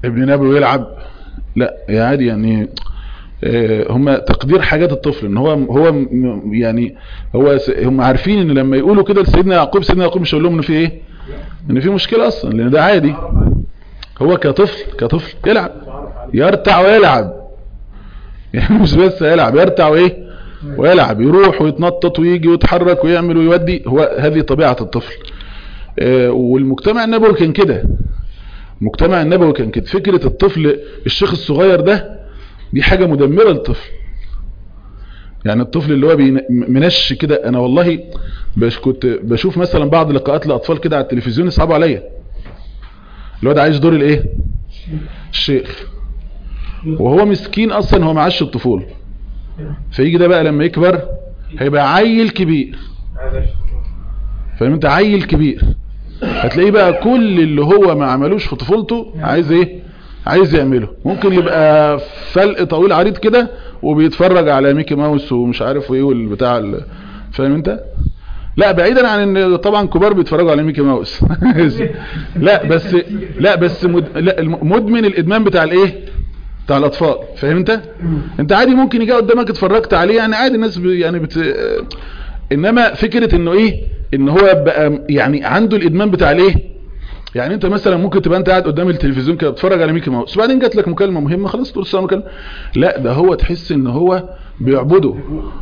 ابن نبي ويلعب لا يا عادي يعني آه، هم تقدير حاجات الطفل ان هو هو م- يعني هو س- هم عارفين ان لما يقولوا كده لسيدنا يعقوب سيدنا يعقوب مش هيقول لهم ان في ايه ان في مشكله اصلا لان ده عادي هو كطفل كطفل يلعب يرتع ويلعب يعني مش بس يلعب يرتع وايه ويلعب يروح ويتنطط ويجي ويتحرك ويعمل ويودي هو هذه طبيعة الطفل آه، والمجتمع النبوي كان كده المجتمع النبوي كان كده فكرة الطفل الشيخ الصغير ده دي حاجة مدمرة للطفل يعني الطفل اللي هو بين- منش كده انا والله بش كنت بشوف مثلا بعض لقاءات الاطفال كده على التلفزيون يصعبوا عليا الواد عايز دور الايه الشيخ وهو مسكين اصلا هو معاش الطفوله فيجي ده بقى لما يكبر هيبقى عيل كبير فاهم انت عيل كبير هتلاقيه بقى كل اللي هو ما عملوش في طفولته عايز ايه عايز يعمله ممكن يبقى فلق طويل عريض كده وبيتفرج على ميكي ماوس ومش عارف ايه والبتاع ال- فاهم انت لا بعيدا عن ان طبعا كبار بيتفرجوا على ميكي ماوس لا بس لا بس مد... لا الم- مدمن الادمان بتاع الايه بتاع الاطفال فاهم انت انت عادي ممكن يجي قدامك اتفرجت عليه يعني عادي الناس ب... يعني بت... انما فكرة انه ايه ان هو بقى يعني عنده الادمان بتاع الايه يعني انت مثلا ممكن تبقى انت قاعد قدام التلفزيون كده بتتفرج على ميكي ماوس وبعدين جات لك مكالمه مهمه خلاص تقول السلام عليكم لا ده هو تحس ان هو بيعبده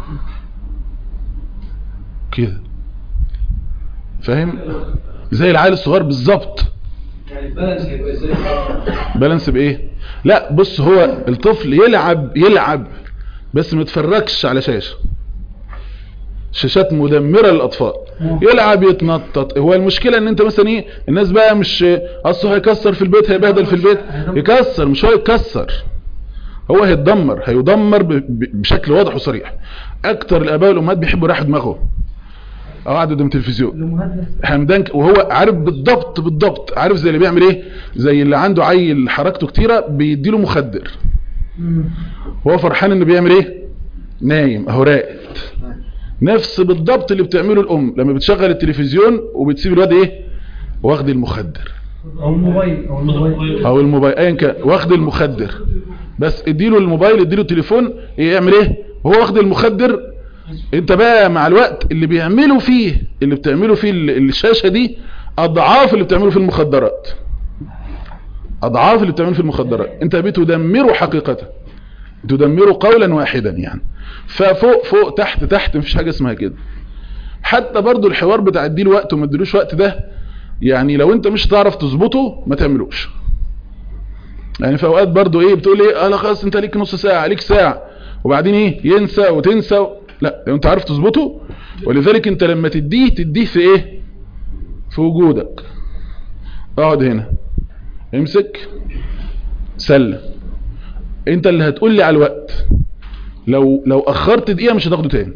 كده فاهم زي العيل الصغير بالظبط يعني البالانس هيبقى ازاي؟ بالانس بايه لا بص هو الطفل يلعب يلعب بس ما يتفرجش على شاشه شاشات مدمره للاطفال يلعب يتنطط هو المشكله ان انت مثلا ايه الناس بقى مش اصله هيكسر في البيت هيبهدل في البيت يكسر مش هو يتكسر هو هيتدمر هيدمر ب- ب- بشكل واضح وصريح اكتر الاباء والامهات بيحبوا يريحوا دماغهم او قاعد قدام التلفزيون حمدان ك- وهو عارف بالضبط بالضبط عارف زي اللي بيعمل ايه زي اللي عنده عيل حركته كتيره بيديله مخدر هو فرحان انه بيعمل ايه نايم اهو راقد نفس بالضبط اللي بتعمله الام لما بتشغل التلفزيون وبتسيب الواد ايه واخد المخدر او الموبايل او الموبايل او الموبايل ايا كان واخد المخدر بس اديله الموبايل اديله التليفون يعمل ايه وهو واخد المخدر انت بقى مع الوقت اللي بيعملوا فيه اللي بتعملوا فيه ال- الشاشة دي اضعاف اللي بتعملوا في المخدرات اضعاف اللي بتعملوا في المخدرات انت بتدمره حقيقة تدمره قولا واحدا يعني ففوق فوق تحت تحت مفيش حاجة اسمها كده حتى برضو الحوار بتاع اديله وقت وما اديلوش وقت ده يعني لو انت مش هتعرف تظبطه ما تعملوش يعني في اوقات برضو ايه بتقول ايه اه خلاص انت ليك نص ساعة ليك ساعة وبعدين ايه ينسى وتنسى و... لا لو انت عارف تظبطه ولذلك انت لما تديه تديه في ايه في وجودك اقعد هنا امسك سلم انت اللي هتقول لي على الوقت لو لو اخرت دقيقة مش هتاخده تاني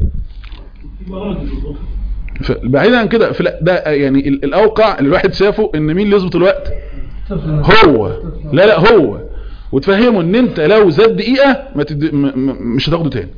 ف- بعيدا عن كده فلا- ده يعني ال- الاوقع اللي الواحد شافه ان مين اللي يظبط الوقت هو لا لا هو وتفهمه ان انت لو زاد دقيقة ما تد... م... م... مش هتاخده تاني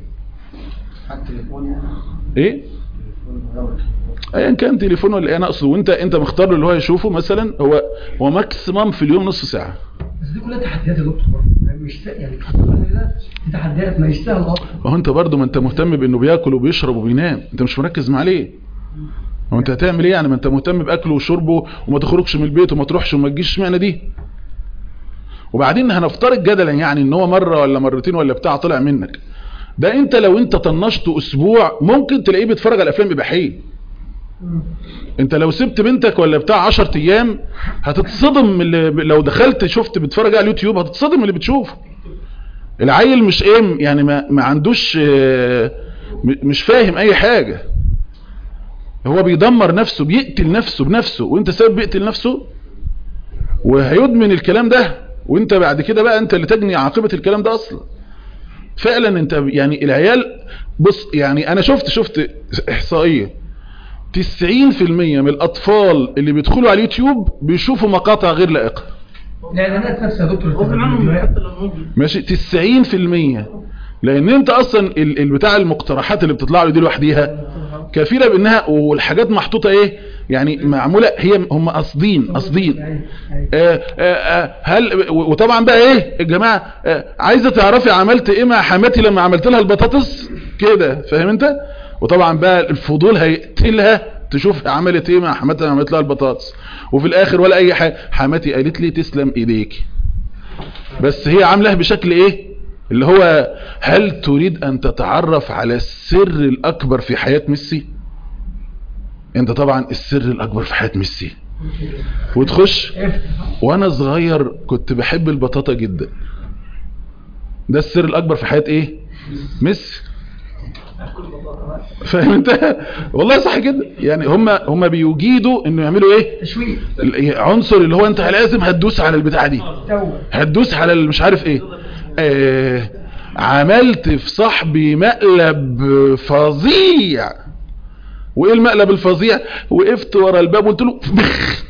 ايه ايا كان تليفون ولا ايه انا اقصد وانت انت مختار له اللي هو يشوفه مثلا هو هو ماكسيمم في اليوم نص ساعة بس دي كلها تحديات يا دكتور برضه. مش سهل يعني كده دي تحديات مش سهل اصلا ما هو انت برضه ما انت مهتم بانه بياكل وبيشرب وبينام انت مش مركز مع ليه هو انت هتعمل ايه يعني ما انت مهتم باكله وشربه وما تخرجش من البيت وما تروحش وما تجيش اشمعنى دي وبعدين هنفترض جدلا يعني ان هو مره ولا مرتين ولا بتاع طلع منك ده انت لو انت طنشته اسبوع ممكن تلاقيه بيتفرج على افلام اباحيه انت لو سبت بنتك ولا بتاع 10 ايام هتتصدم من اللي لو دخلت شفت بتتفرج على اليوتيوب هتتصدم من اللي بتشوفه العيل مش ايه يعني ما, ما عندوش اه، م- مش فاهم اي حاجة هو بيدمر نفسه بيقتل نفسه بنفسه وانت سبب بيقتل نفسه وهيدمن الكلام ده وانت بعد كده بقى انت اللي تجني عاقبة الكلام ده اصلا فعلا انت يعني العيال بص يعني انا شفت شفت احصائية 90% من الاطفال اللي بيدخلوا على اليوتيوب بيشوفوا مقاطع غير لائقة الاعلانات نفسها يا دكتور غصب عنهم حتى لو موجود ماشي 90% لان انت اصلا ال- البتاع المقترحات اللي بتطلع له دي لوحديها كفيله بانها والحاجات محطوطه ايه يعني معموله هي هم قاصدين قاصدين أيوة، أيوة. آه، آه، آه، هل و- وطبعا بقى ايه يا جماعه آه، عايزه تعرفي عملت ايه مع حماتي لما عملت لها البطاطس كده فاهم انت وطبعا بقى الفضول هيقتلها تشوف عملت ايه مع حماتها لما عملت لها البطاطس وفي الاخر ولا اي حاجه حماتي قالت لي تسلم ايديك بس هي عامله بشكل ايه اللي هو هل تريد ان تتعرف على السر الاكبر في حياه ميسي انت طبعا السر الاكبر في حياه ميسي وتخش وانا صغير كنت بحب البطاطا جدا ده السر الاكبر في حياة ايه ميسي فاهم انت والله صح كده يعني هم هم بيجيدوا انه يعملوا ايه تشويق عنصر اللي هو انت لازم هتدوس على البتاعه دي تو هتدوس على اللي مش عارف ايه آه عملت في صاحبي مقلب فظيع وايه المقلب الفظيع وقفت ورا الباب وقلت له بخ.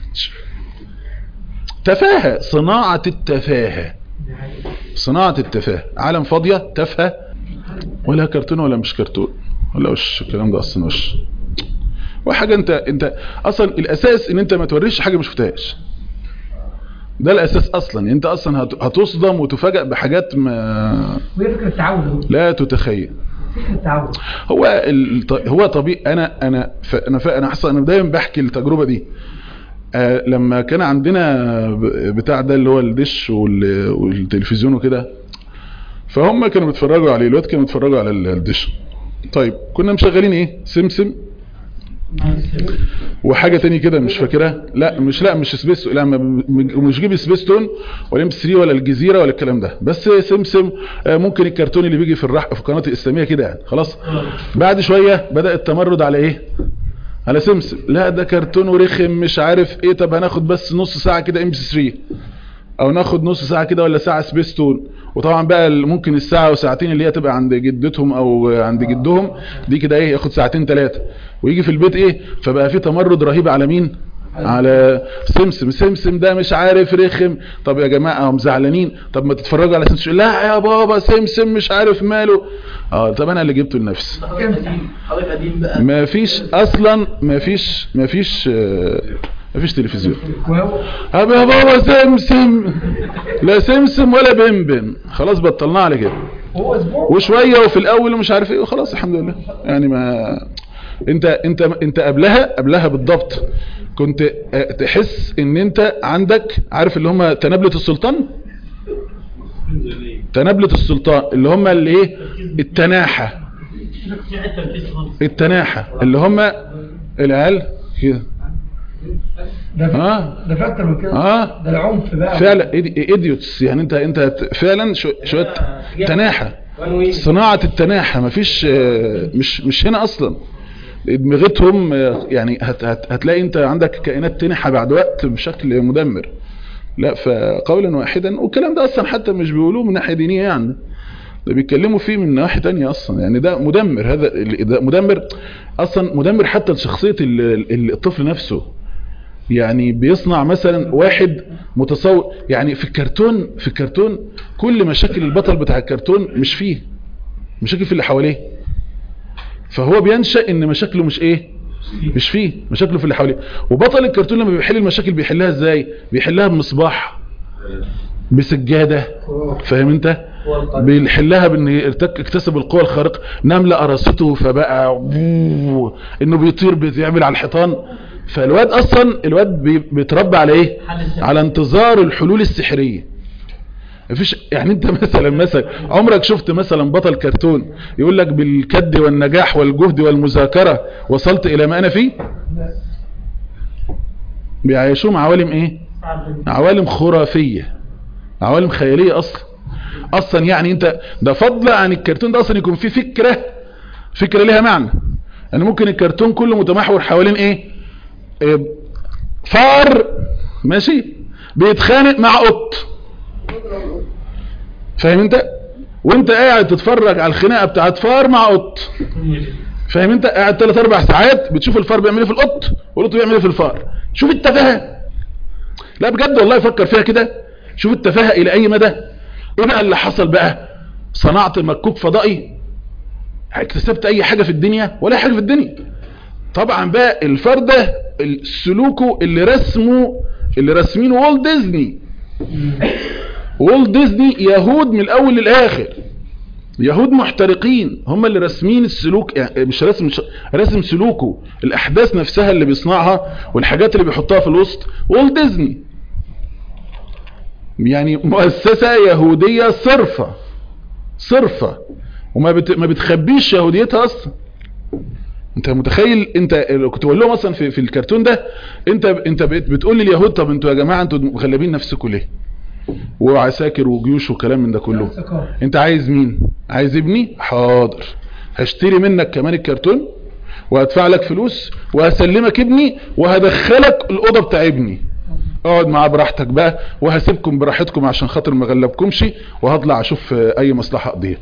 تفاهة صناعة التفاهة صناعة التفاهة عالم فاضية تافهة ولا كرتون ولا مش كرتون ولا وش الكلام ده اصلا وش وحاجة انت انت اصلا الاساس ان انت ما توريش حاجة مش شفتهاش ده الاساس اصلا يعني انت اصلا هت- هتصدم وتفاجأ بحاجات ما وهي فكره التعود اهو لا تتخيل فكره التعود هو ال- هو طبيعي انا انا ف- انا ف- انا حصل انا دايما بحكي التجربه دي آه لما كان عندنا ب- بتاع ده اللي هو الدش وال- والتلفزيون وكده فهم كانوا بيتفرجوا عليه الواد كانوا بيتفرجوا على ال- الدش طيب كنا مشغلين ايه سمسم وحاجه تاني كده مش فاكرها لا مش لا مش سبيستون لا ما- م- مش جيب سبيستون ولا ام 3 ولا الجزيره ولا الكلام ده بس سمسم آه، ممكن الكرتون اللي بيجي في الرح في القناه الاسلاميه كده يعني خلاص بعد شويه بدا التمرد على ايه على سمسم لا ده كرتون ورخم مش عارف ايه طب هناخد بس نص ساعه كده ام 3 او ناخد نص ساعه كده ولا ساعه سبيستون وطبعا بقى ال- ممكن الساعه وساعتين اللي هي تبقى عند جدتهم او عند جدهم دي كده ايه ياخد ساعتين ثلاثه ويجي في البيت ايه فبقى في تمرد رهيب على مين على سمسم سمسم ده مش عارف رخم طب يا جماعه هم زعلانين طب ما تتفرجوا على سمسم لا يا بابا سمسم مش عارف ماله اه طب انا اللي جبته لنفسي حضرتك قديم بقى ما فيش اصلا ما فيش ما فيش آه، ما فيش تلفزيون وهو طب يا بابا سمسم لا سمسم ولا بنبن خلاص بطلناه على كده وهو اسبوع وشويه وفي الاول ومش عارف ايه وخلاص الحمد لله يعني ما انت انت انت قبلها قبلها بالضبط كنت آه، تحس ان انت عندك عارف اللي هم تنابلة السلطان تنابلة السلطان اللي هم اللي ايه التناحة في حته تنفيذ خالص التناحة اللي هم العيال كده ده في- اه ده في اكتر من كده اه ده العنف بقى فعلا ايديوتس يعني انت انت فعلا شو- شويه تناحة صناعة التناحة مفيش آه، مش مش هنا اصلا دماغتهم آه، يعني هت هت هتلاقي انت عندك كائنات تنحى بعد وقت بشكل مدمر لا فقولا واحدا والكلام ده اصلا حتى مش بيقولوه من ناحية دينية يعني ده بيتكلموا فيه من ناحية تانية اصلا يعني ده مدمر هذا ال- ده مدمر اصلا مدمر حتى لشخصية ال- ال- الطفل نفسه يعني بيصنع مثلا واحد متصور يعني في الكرتون في الكرتون كل مشاكل البطل بتاع الكرتون مش فيه مشاكل في اللي حواليه فهو بينشأ ان مشاكله مش ايه مش فيه مشاكله في اللي حواليه وبطل الكرتون لما بيحل المشاكل بيحلها ازاي بيحلها بمصباح بسجادة فاهم انت بيحلها بان ارتك- اكتسب القوة الخارقة نملة قرصته فبقى بوو، انه بيطير بيعمل على الحيطان فالواد اصلا الواد بي- بيتربى على ايه على انتظار الحلول السحرية مفيش يعني انت مثلا مثلا عمرك شفت مثلا بطل كرتون يقول لك بالكد والنجاح والجهد والمذاكرة وصلت الى ما انا فيه بيعيشوهم عوالم ايه عوالم خرافية عوالم خيالية اصلا اصلا يعني انت ده فضلا عن الكرتون ده اصلا يكون فيه فكرة فكرة ليها معنى ان ممكن الكرتون كله متمحور حوالين ايه, إيه فار ماشي بيتخانق مع قط فاهم انت وانت قاعد تتفرج على الخناقه بتاعت فار مع قط فاهم انت قاعد 3 4 ساعات بتشوف الفار بيعمل ايه في القط والقط بيعمل ايه في الفار شوف التفاهه لا بجد والله فكر فيها كده شوف التفاهه الى اي مدى ايه بقى اللي حصل بقى صنعت مكوك فضائي اكتسبت اي حاجه في الدنيا ولا أي حاجه في الدنيا طبعا بقى الفرد ده سلوكه اللي رسمه اللي رسمينه والت ديزني والت ديزني يهود من الاول للاخر يهود محترقين هم اللي راسمين السلوك يعني مش رسم مش رسم سلوكه الاحداث نفسها اللي بيصنعها والحاجات اللي بيحطها في الوسط والت ديزني يعني مؤسسة يهودية صرفة صرفة وما بت... ما بتخبيش يهوديتها اصلا انت متخيل انت لو كنت بقول لهم اصلا في, في الكرتون ده انت انت بقيت بتقول لليهود طب انتوا يا جماعه انتوا مغلبين نفسكم ليه وعساكر وجيوش وكلام من ده كله ثقافة. انت عايز مين عايز ابني حاضر هشتري منك كمان الكرتون وهدفع لك فلوس وهسلمك ابني وهدخلك الاوضه بتاع ابني اقعد معاه براحتك بقى وهسيبكم براحتكم عشان خاطر ما اغلبكمش وهطلع اشوف اي مصلحه اقضيها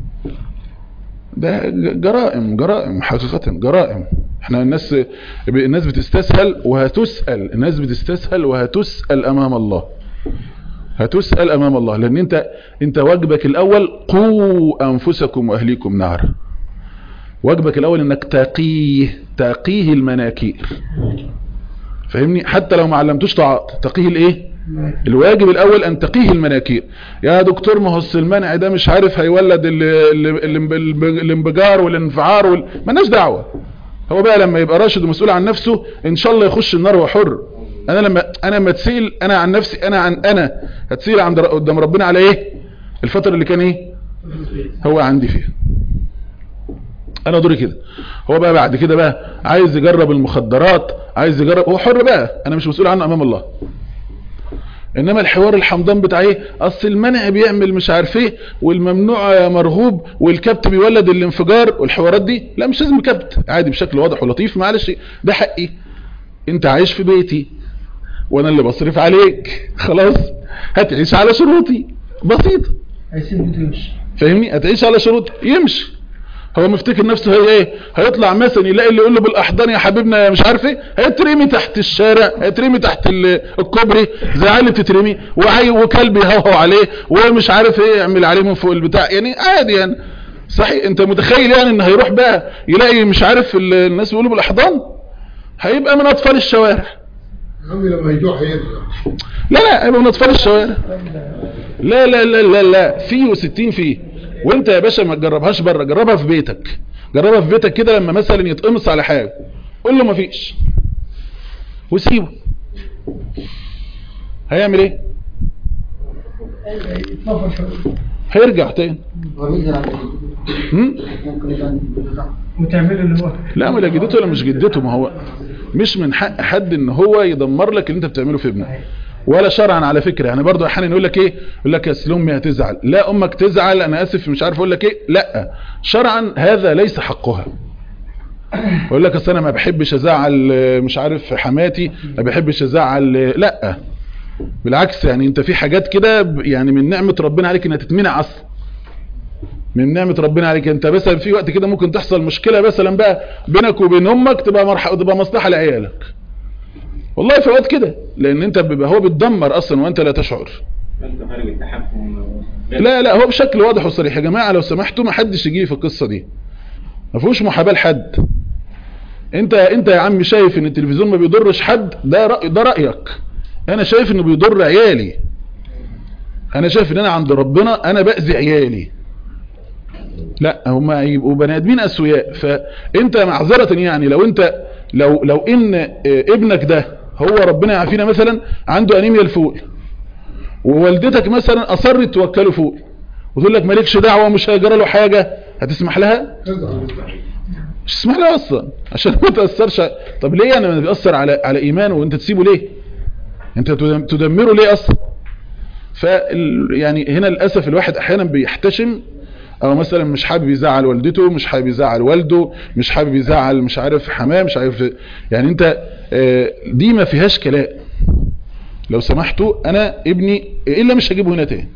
ده جرائم جرائم حقيقة جرائم احنا الناس الناس بتستسهل وهتسأل الناس بتستسهل وهتسأل امام الله هتسأل امام الله لان انت انت واجبك الاول قوا انفسكم واهليكم نارا واجبك الاول انك تقيه تقيه المناكير فاهمني حتى لو ما علمتوش طاعات تقيه الايه الواجب الاول ان تقيه المناكير يا دكتور ما هو المنع ده مش عارف هيولد ال- ال- ال- الانبجار والانفعار وال... مالناش دعوه هو بقى لما يبقى راشد ومسؤول عن نفسه ان شاء الله يخش النار وحر انا لما انا لما اتسال انا عن نفسي انا عن انا هتسال عند قدام ربنا على ايه الفتره اللي كان ايه هو عندي فيها انا دوري كده هو بقى بعد كده بقى عايز يجرب المخدرات عايز يجرب هو حر بقى انا مش مسؤول عنه امام الله انما الحوار الحمضان بتاع ايه اصل المنع بيعمل مش عارف ايه والممنوع مرغوب والكبت بيولد الانفجار والحوارات دي لا مش لازم كبت عادي بشكل واضح ولطيف معلش ده حقي انت عايش في بيتي وانا اللي بصرف عليك خلاص هتعيش على شروطي بسيطه هيسيب بيته يمشي فاهمني هتعيش على شروط يمشي هو مفتكر نفسه هي ايه هيطلع مثلا يلاقي اللي يقول له بالاحضان يا حبيبنا يا مش عارف ايه هيترمي تحت الشارع هيترمي تحت ال- الكوبري زي عيال بتترمي وعي وكلب يهوهو عليه ومش عارف ايه يعمل عليه من فوق البتاع يعني عادي يعني صحيح انت متخيل يعني ان هيروح بقى يلاقي مش عارف ال- الناس بيقولوا بالاحضان هيبقى من اطفال الشوارع عمي لما يجوع هيرجع لا لا هيبقى من اطفال الشوارع لا لا لا لا لا فيه وستين فيه وانت يا باشا ما تجربهاش بره جربها في بيتك جربها في بيتك كده لما مثلا يتقمص على حاجه قول له مفيش وسيبه هيعمل ايه يتنفر شوية هيرجع تاني هم؟ وتعمل اللي هو لا ما لا جدته ولا مش جدته ما هو مش من حق حد ان هو يدمر لك اللي انت بتعمله في ابنك ولا شرعا على فكره يعني برضه احيانا يقول لك ايه يقول لك اصل امي هتزعل لا امك تزعل انا اسف مش عارف اقول لك ايه لا شرعا هذا ليس حقها يقول لك اصل انا ما بحبش ازعل آه، مش عارف حماتي ما بحبش ازعل آه، لا بالعكس يعني انت في حاجات كده ب- يعني من نعمه ربنا عليك انها تتمنع اصلا من نعمة ربنا عليك انت مثلا في وقت كده ممكن تحصل مشكلة مثلا بقى بينك وبين امك تبقى مرح... تبقى مصلحة لعيالك والله في وقت كده لان انت بيبقى هو بتدمر اصلا وانت لا تشعر انت خارج التحكم لا لا هو بشكل واضح وصريح يا جماعة لو سمحتوا ما حدش يجي لي في القصة دي ما فيهوش محاباة لحد انت انت يا عم شايف ان التلفزيون ما بيضرش حد ده رأي ده رأيك انا شايف انه بيضر عيالي انا شايف ان انا عند ربنا انا باذي عيالي لا هم يبقوا بني ادمين اسوياء فانت معذرة يعني لو انت لو لو ان اه، ابنك ده هو ربنا يعافينا مثلا عنده انيميا الفول ووالدتك مثلا اصرت توكله فول وتقول لك مالكش دعوه مش هيجرى له حاجه هتسمح لها مش تسمح لها اصلا عشان ما تاثرش ع- طب ليه يعني ما بيأثر على على ايمانه وانت تسيبه ليه انت تدم- تدمره ليه اصلا ف يعني هنا للاسف الواحد احيانا بيحتشم او مثلا مش حابب يزعل والدته مش حابب يزعل والده مش حابب يزعل مش عارف حماه مش عارف يعني انت آه، دي ما فيهاش كلام لو سمحتوا انا ابني الا مش هجيبه هنا تاني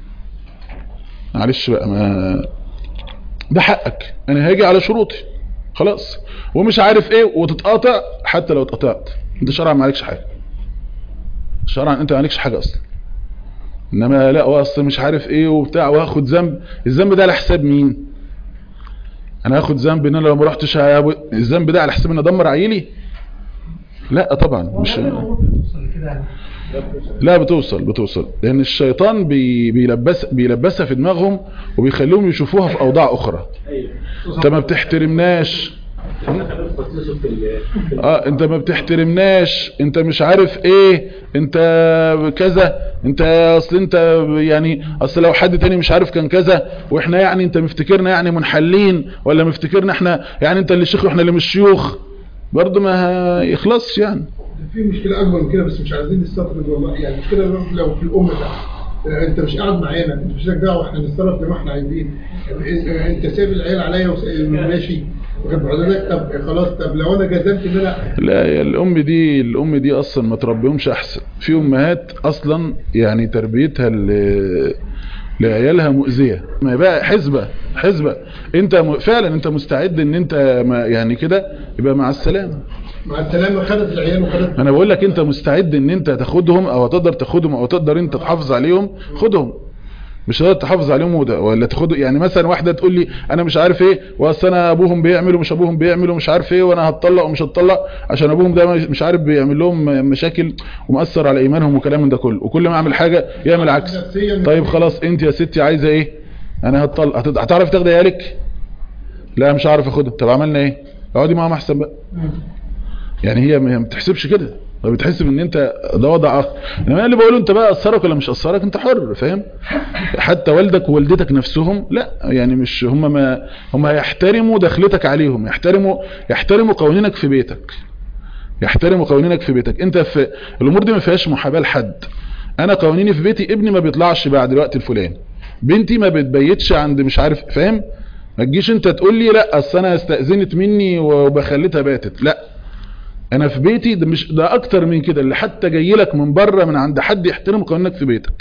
معلش بقى ما ده حقك انا هاجي على شروطي خلاص ومش عارف ايه وتتقاطع حتى لو اتقطعت انت شرعا ما عليكش حاجه شرعا انت ما عليكش حاجه اصلا انما لا هو اصل مش عارف ايه وبتاع واخد ذنب الذنب ده على حساب مين انا هاخد ذنب ان انا لو ما رحتش هيابو- الذنب ده على حساب ان ادمر عيلي لا طبعا مش توصل لكده يعني لا بتوصل بتوصل لان الشيطان بي بيلبس بيلبسها في دماغهم وبيخليهم يشوفوها في اوضاع اخرى ايوه انت ما بتحترمناش اه انت ما بتحترمناش انت مش عارف ايه انت كذا انت اصل انت يعني اصل لو حد تاني مش عارف كان كذا واحنا يعني انت مفتكرنا يعني منحلين ولا مفتكرنا احنا يعني انت اللي شيخ واحنا اللي مش شيوخ برضه ما يخلصش يعني في مشكله اكبر من كده بس مش عايزين نستطرد والله يعني المشكله لو- لو في الامه ده آه، انت مش قاعد معانا انت مش لك دعوه احنا نتصرف زي ما احنا عايزين يعني آه، انت سايب العيال عليا وماشي واخد حضرتك طب خلاص طب لو انا جزمت ان انا لا يا الام دي الام دي اصلا ما تربيهمش احسن في امهات اصلا يعني تربيتها ل- لعيالها مؤذيه ما بقى حسبه حسبه انت م- فعلا انت مستعد ان انت ما يعني كده يبقى مع السلامه مع السلامه خدت العيال وخدت انا بقول لك انت مستعد ان انت تاخدهم او تقدر تاخدهم او تقدر انت تحافظ عليهم خدهم مش هتقدر تحافظ عليهم وده ولا تاخد يعني مثلا واحده تقول لي انا مش عارف ايه واصل انا ابوهم بيعمل ومش ابوهم بيعمل ومش عارف ايه وانا هتطلق ومش هتطلق عشان ابوهم ده مش عارف بيعمل لهم مشاكل ومأثر على ايمانهم وكلام من ده كله وكل ما اعمل حاجه يعمل عكس نفسيا طيب خلاص انت يا ستي عايزه ايه انا هتطلق هتد- هتعرفي تاخدي عيالك لا مش عارف اخدها طب عملنا ايه اقعدي معاهم احسن بقى يعني هي ما بتحسبش كده ما بتحسب ان انت ده وضع اخر انما أنا اللي بقوله انت بقى اثرك ولا مش اثرك انت حر فاهم حتى والدك ووالدتك نفسهم لا يعني مش هم ما هم هيحترموا دخلتك عليهم يحترموا يحترموا قوانينك في بيتك يحترموا قوانينك في بيتك انت في الامور دي ما فيهاش محاباه لحد انا قوانيني في بيتي ابني ما بيطلعش بعد الوقت الفلاني بنتي ما بتبيتش عند مش عارف فاهم ما تجيش انت تقول لي لا اصل انا استاذنت مني وبخليتها باتت لا انا في بيتي ده مش ده اكتر من كده اللي حتى جاي لك من بره من عند حد يحترم قوانينك في بيتك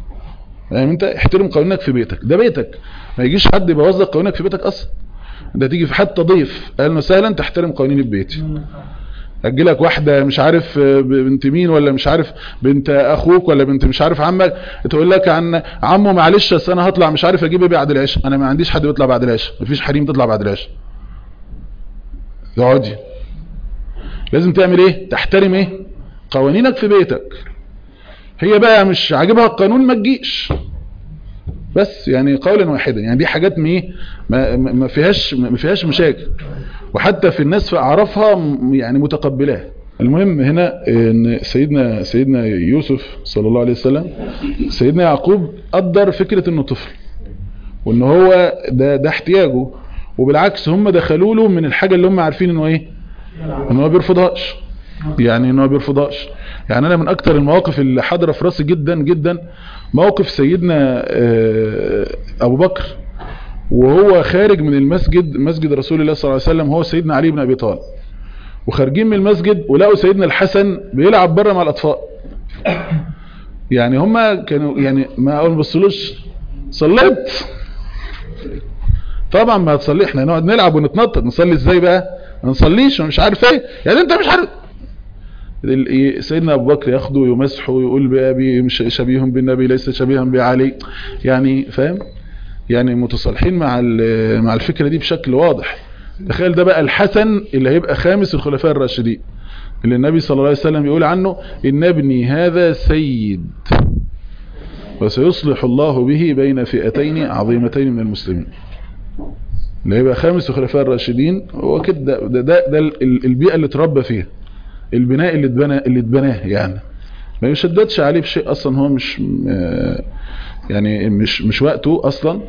فاهم انت احترم قوانينك في بيتك ده بيتك ما يجيش حد يبوظ لك قوانينك في بيتك اصلا ده تيجي في حتى ضيف اهلا وسهلا تحترم قوانيني في بيتي اجي لك واحده مش عارف بنت مين ولا مش عارف بنت اخوك ولا بنت مش عارف عمك تقول لك عن عمو معلش اصل انا هطلع مش عارف اجيب ايه بعد العشاء انا ما عنديش حد بيطلع بعد العشاء مفيش حريم تطلع بعد العشاء اقعدي لازم تعمل ايه تحترم ايه قوانينك في بيتك هي بقى مش عاجبها القانون ما تجيش بس يعني قولا واحدا يعني دي حاجات ما ايه ما, ما فيهاش ما فيهاش مشاكل وحتى في الناس في اعرافها م- يعني متقبلاه المهم هنا ان سيدنا سيدنا يوسف صلى الله عليه وسلم سيدنا يعقوب قدر فكرة انه طفل وان هو ده ده احتياجه وبالعكس هم دخلوا له من الحاجة اللي هم عارفين انه ايه ان هو بيرفضهاش يعني ان هو بيرفضهاش يعني انا من اكتر المواقف اللي حاضره في راسي جدا جدا موقف سيدنا آه، ابو بكر وهو خارج من المسجد مسجد رسول الله صلى الله عليه وسلم هو سيدنا علي بن ابي طالب وخارجين من المسجد ولقوا سيدنا الحسن بيلعب بره مع الاطفال يعني هما كانوا يعني ما اول ما بصلوش صليت طبعا ما هتصلي احنا نقعد نلعب ونتنطط نصلي ازاي بقى ما نصليش مش عارف ايه يعني انت مش عارف ال- سيدنا ابو بكر ياخده ويمسحه ويقول بابي مش شبيه بالنبي ليس شبيها بعلي يعني فاهم يعني متصالحين مع ال- مع الفكره دي بشكل واضح تخيل ده بقى الحسن اللي هيبقى خامس الخلفاء الراشدين اللي النبي صلى الله عليه وسلم يقول عنه ان ابني هذا سيد وسيصلح الله به بين فئتين عظيمتين من المسلمين اللي هيبقى خامس الخلفاء الراشدين هو كده ده, ده, ده, ده ال- البيئة اللي اتربى فيها البناء اللي اتبنى اللي اتبناه يعني ما يشددش عليه بشيء اصلا هو مش آه، يعني مش مش وقته اصلا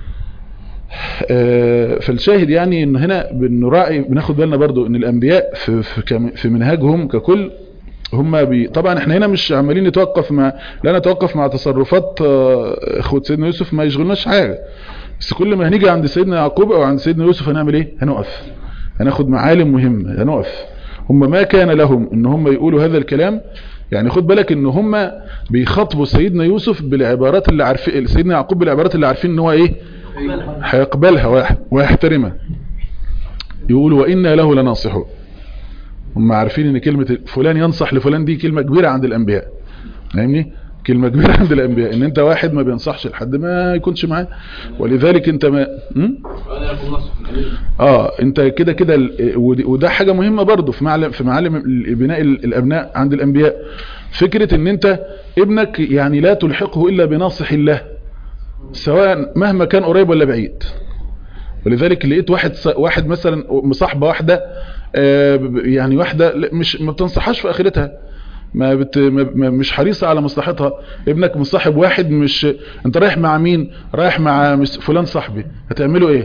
آه، فالشاهد يعني ان هنا بنراعي بناخد بالنا برضو ان الانبياء في في, كم- في منهجهم ككل هم بي طبعا احنا هنا مش عمالين نتوقف مع لا نتوقف مع تصرفات آه، اخوة سيدنا يوسف ما يشغلناش حاجة بس كل ما هنيجي عند سيدنا يعقوب او عند سيدنا يوسف هنعمل ايه هنقف هناخد معالم مهمة هنقف هم ما كان لهم ان هم يقولوا هذا الكلام يعني خد بالك ان هم بيخاطبوا سيدنا يوسف بالعبارات اللي عارفين سيدنا يعقوب بالعبارات اللي عارفين ان هو ايه هيقبلها ويح- ويحترمها يقولوا وإنا له لناصحون هم عارفين ان كلمة فلان ينصح لفلان دي كلمة كبيرة عند الانبياء فاهمني كلمة كبيرة عند الانبياء ان انت واحد ما بينصحش لحد ما يكونش معاه ولذلك انت ما م? وانا اكون نصح النبي اه انت كده كده ال- ودي- وده حاجة مهمة برضو في معلم في معالم ال- بناء ال- الابناء عند الانبياء فكرة ان انت ابنك يعني لا تلحقه الا بناصح الله سواء مهما كان قريب ولا بعيد ولذلك لقيت واحد ص- واحد مثلا مصاحبه واحده آه، ب- يعني واحده لا- مش ما بتنصحهاش في اخرتها ما, بت ما ما- مش حريصه على مصلحتها ابنك مصاحب واحد مش انت رايح مع مين رايح مع مس- فلان صاحبي هتعملوا ايه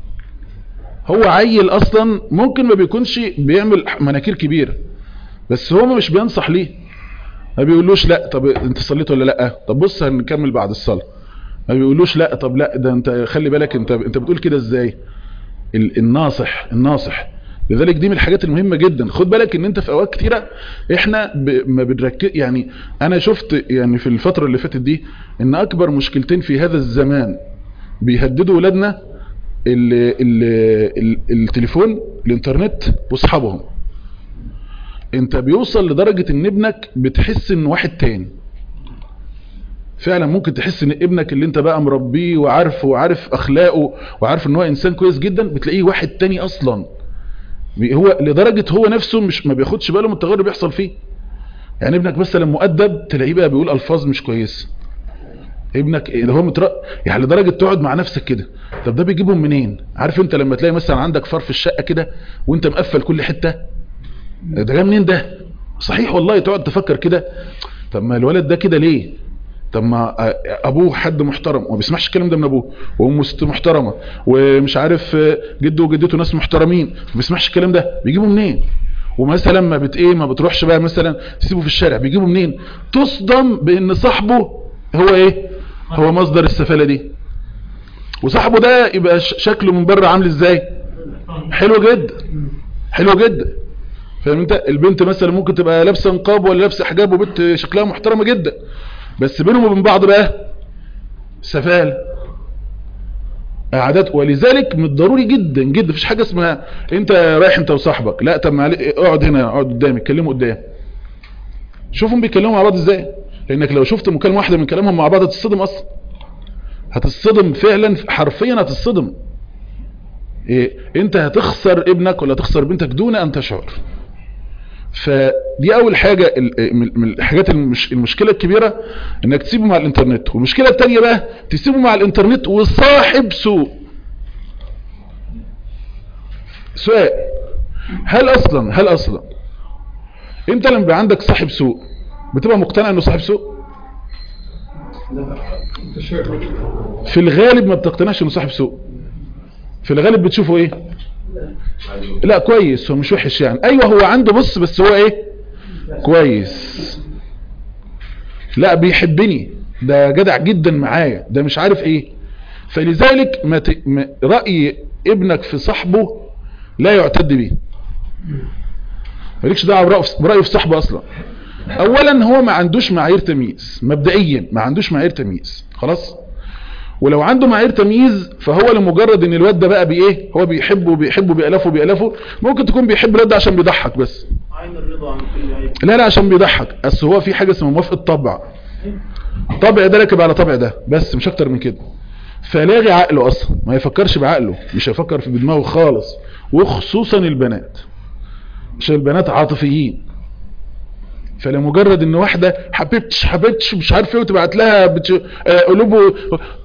هو عيل اصلا ممكن ما بيكونش بيعمل مناكير كبيره بس هو مش بينصح ليه ما بيقولوش لا طب انت صليت ولا لا طب بص هنكمل بعد الصلاه ما بيقولوش لا طب لا ده انت خلي بالك انت انت بتقول كده ازاي ال- الناصح الناصح لذلك دي من الحاجات المهمة جدا خد بالك ان انت في اوقات كتيرة احنا ب... ما بنركز يعني انا شفت يعني في الفترة اللي فاتت دي ان اكبر مشكلتين في هذا الزمان بيهددوا ولادنا ال... ال... ال... التليفون الانترنت واصحابهم انت بيوصل لدرجة ان ابنك بتحس ان واحد تاني فعلا ممكن تحس ان ابنك اللي انت بقى مربيه وعارفه وعارف اخلاقه وعارف ان هو انسان كويس جدا بتلاقيه واحد تاني اصلا بي- هو لدرجة هو نفسه مش ما بياخدش باله من التغير اللي بيحصل فيه يعني ابنك مثلا مؤدب تلاقيه بقى بيقول الفاظ مش كويسه ابنك اللي هو متر... يعني لدرجة تقعد مع نفسك كده طب ده بيجيبهم منين عارف انت لما تلاقي مثلا عندك فار في الشقة كده وانت مقفل كل حتة ده جاي منين ده صحيح والله تقعد تفكر كده طب ما الولد ده كده ليه طب ما ابوه حد محترم وما بيسمعش الكلام ده من ابوه وامه ست محترمه ومش عارف جده وجدته ناس محترمين ما بيسمعش الكلام ده بيجيبوا منين ومثلا ما بت ايه ما بتروحش بقى مثلا تسيبه في الشارع بيجيبوا منين تصدم بان صاحبه هو ايه هو مصدر السفاله دي وصاحبه ده يبقى ش- شكله من بره عامل ازاي حلو جدا حلو جدا فاهم انت البنت مثلا ممكن تبقى لابسه نقاب ولا لابسه حجاب وبنت شكلها محترمه جدا بس بينهم وبين بعض بقى سفال عادات ولذلك من الضروري جدا جدا مفيش حاجه اسمها انت رايح انت وصاحبك لا طب معلش اقعد هنا اقعد قدامي اتكلموا قدام شوفهم بيتكلموا مع بعض ازاي لانك لو شفت مكالمه واحده من كلامهم مع بعض هتتصدم اصلا هتتصدم فعلا حرفيا هتتصدم إيه انت هتخسر ابنك ولا تخسر بنتك دون ان تشعر فدي اول حاجة ال- من من الحاجات المش المشكلة الكبيرة انك تسيبه مع الانترنت والمشكلة التانية بقى تسيبه مع الانترنت وصاحب سوء سؤال هل اصلا هل اصلا انت لما يبقى عندك صاحب سوء بتبقى مقتنع انه صاحب سوء انت شايف في الغالب ما بتقتنعش انه صاحب سوء في الغالب بتشوفه ايه لا كويس هو مش وحش يعني ايوه هو عنده بص بس هو ايه كويس لا بيحبني ده جدع جدا معايا ده مش عارف ايه فلذلك ما ت... ما... رأي ابنك في صاحبه لا يعتد به مالكش دعوه برأيه في- برأيه في صاحبه اصلا اولا هو ما عندوش معايير تمييز مبدئيا ما عندوش معايير تمييز خلاص ولو عنده معايير تمييز فهو لمجرد ان الواد ده بقى بايه هو بيحبه بيحبه بيألفه بيألفه ممكن تكون بيحب الواد ده عشان بيضحك بس عين الرضا عن كل عيب لا لا عشان بيضحك اصل هو في حاجه اسمها موافقه طبع طبع ده راكب على طبع ده بس مش اكتر من كده فلاغي عقله اصلا ما يفكرش بعقله مش هيفكر في بدماغه خالص وخصوصا البنات عشان البنات عاطفيين فلمجرد ان واحده حبيبتش حبيبتش مش عارف ايه وتبعت لها بتش... آه، قلوبه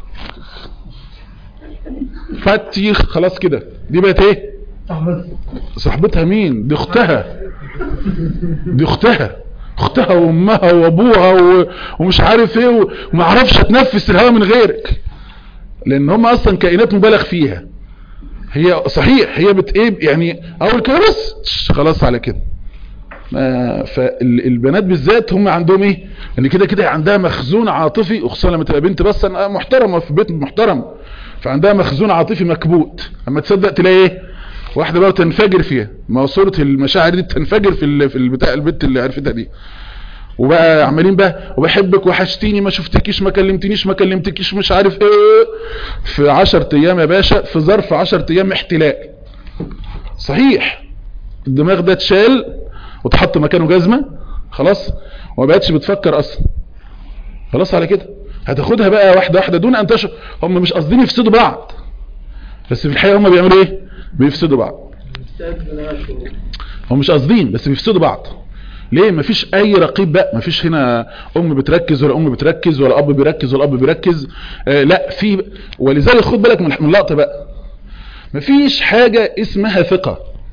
فتيخ خلاص كده دي بقت ايه صاحبتي صاحبتها مين دي اختها دي اختها اختها وامها وابوها و... ومش عارف ايه و... وما عرفش اتنفس الهواء من غيرك لان هم اصلا كائنات مبالغ فيها هي صحيح هي بت ايه يعني اول كده بس تش، خلاص على كده ما- فالبنات بالذات هم عندهم ايه ان كده كده عندها مخزون عاطفي وخصوصا لما تبقى بنت بس أنا محترمه في بيت محترم فعندها مخزون عاطفي مكبوت اما تصدق تلاقي ايه واحده بقى تنفجر فيها ما هو صوره المشاعر دي تنفجر في ال- في البتاع البت اللي عرفتها دي وبقى عمالين بقى وبحبك وحشتيني ما شفتكيش ما كلمتنيش ما كلمتكيش مش عارف ايه في 10 ايام يا باشا في ظرف 10 ايام احتلال صحيح الدماغ ده اتشال وتحط مكانه جزمة خلاص وما بقتش بتفكر اصلا خلاص على كده هتاخدها بقى واحده واحده دون ان تشعر هم مش قاصدين يفسدوا بعض بس في الحقيقه هم بيعملوا ايه بيفسدوا بعض هم مش قاصدين بس بيفسدوا بعض ليه مفيش اي رقيب بقى مفيش هنا ام بتركز ولا ام بتركز ولا اب بيركز ولا اب بيركز آه لا في ولذلك خد بالك من من اللقطه بقى مفيش حاجه اسمها ثقه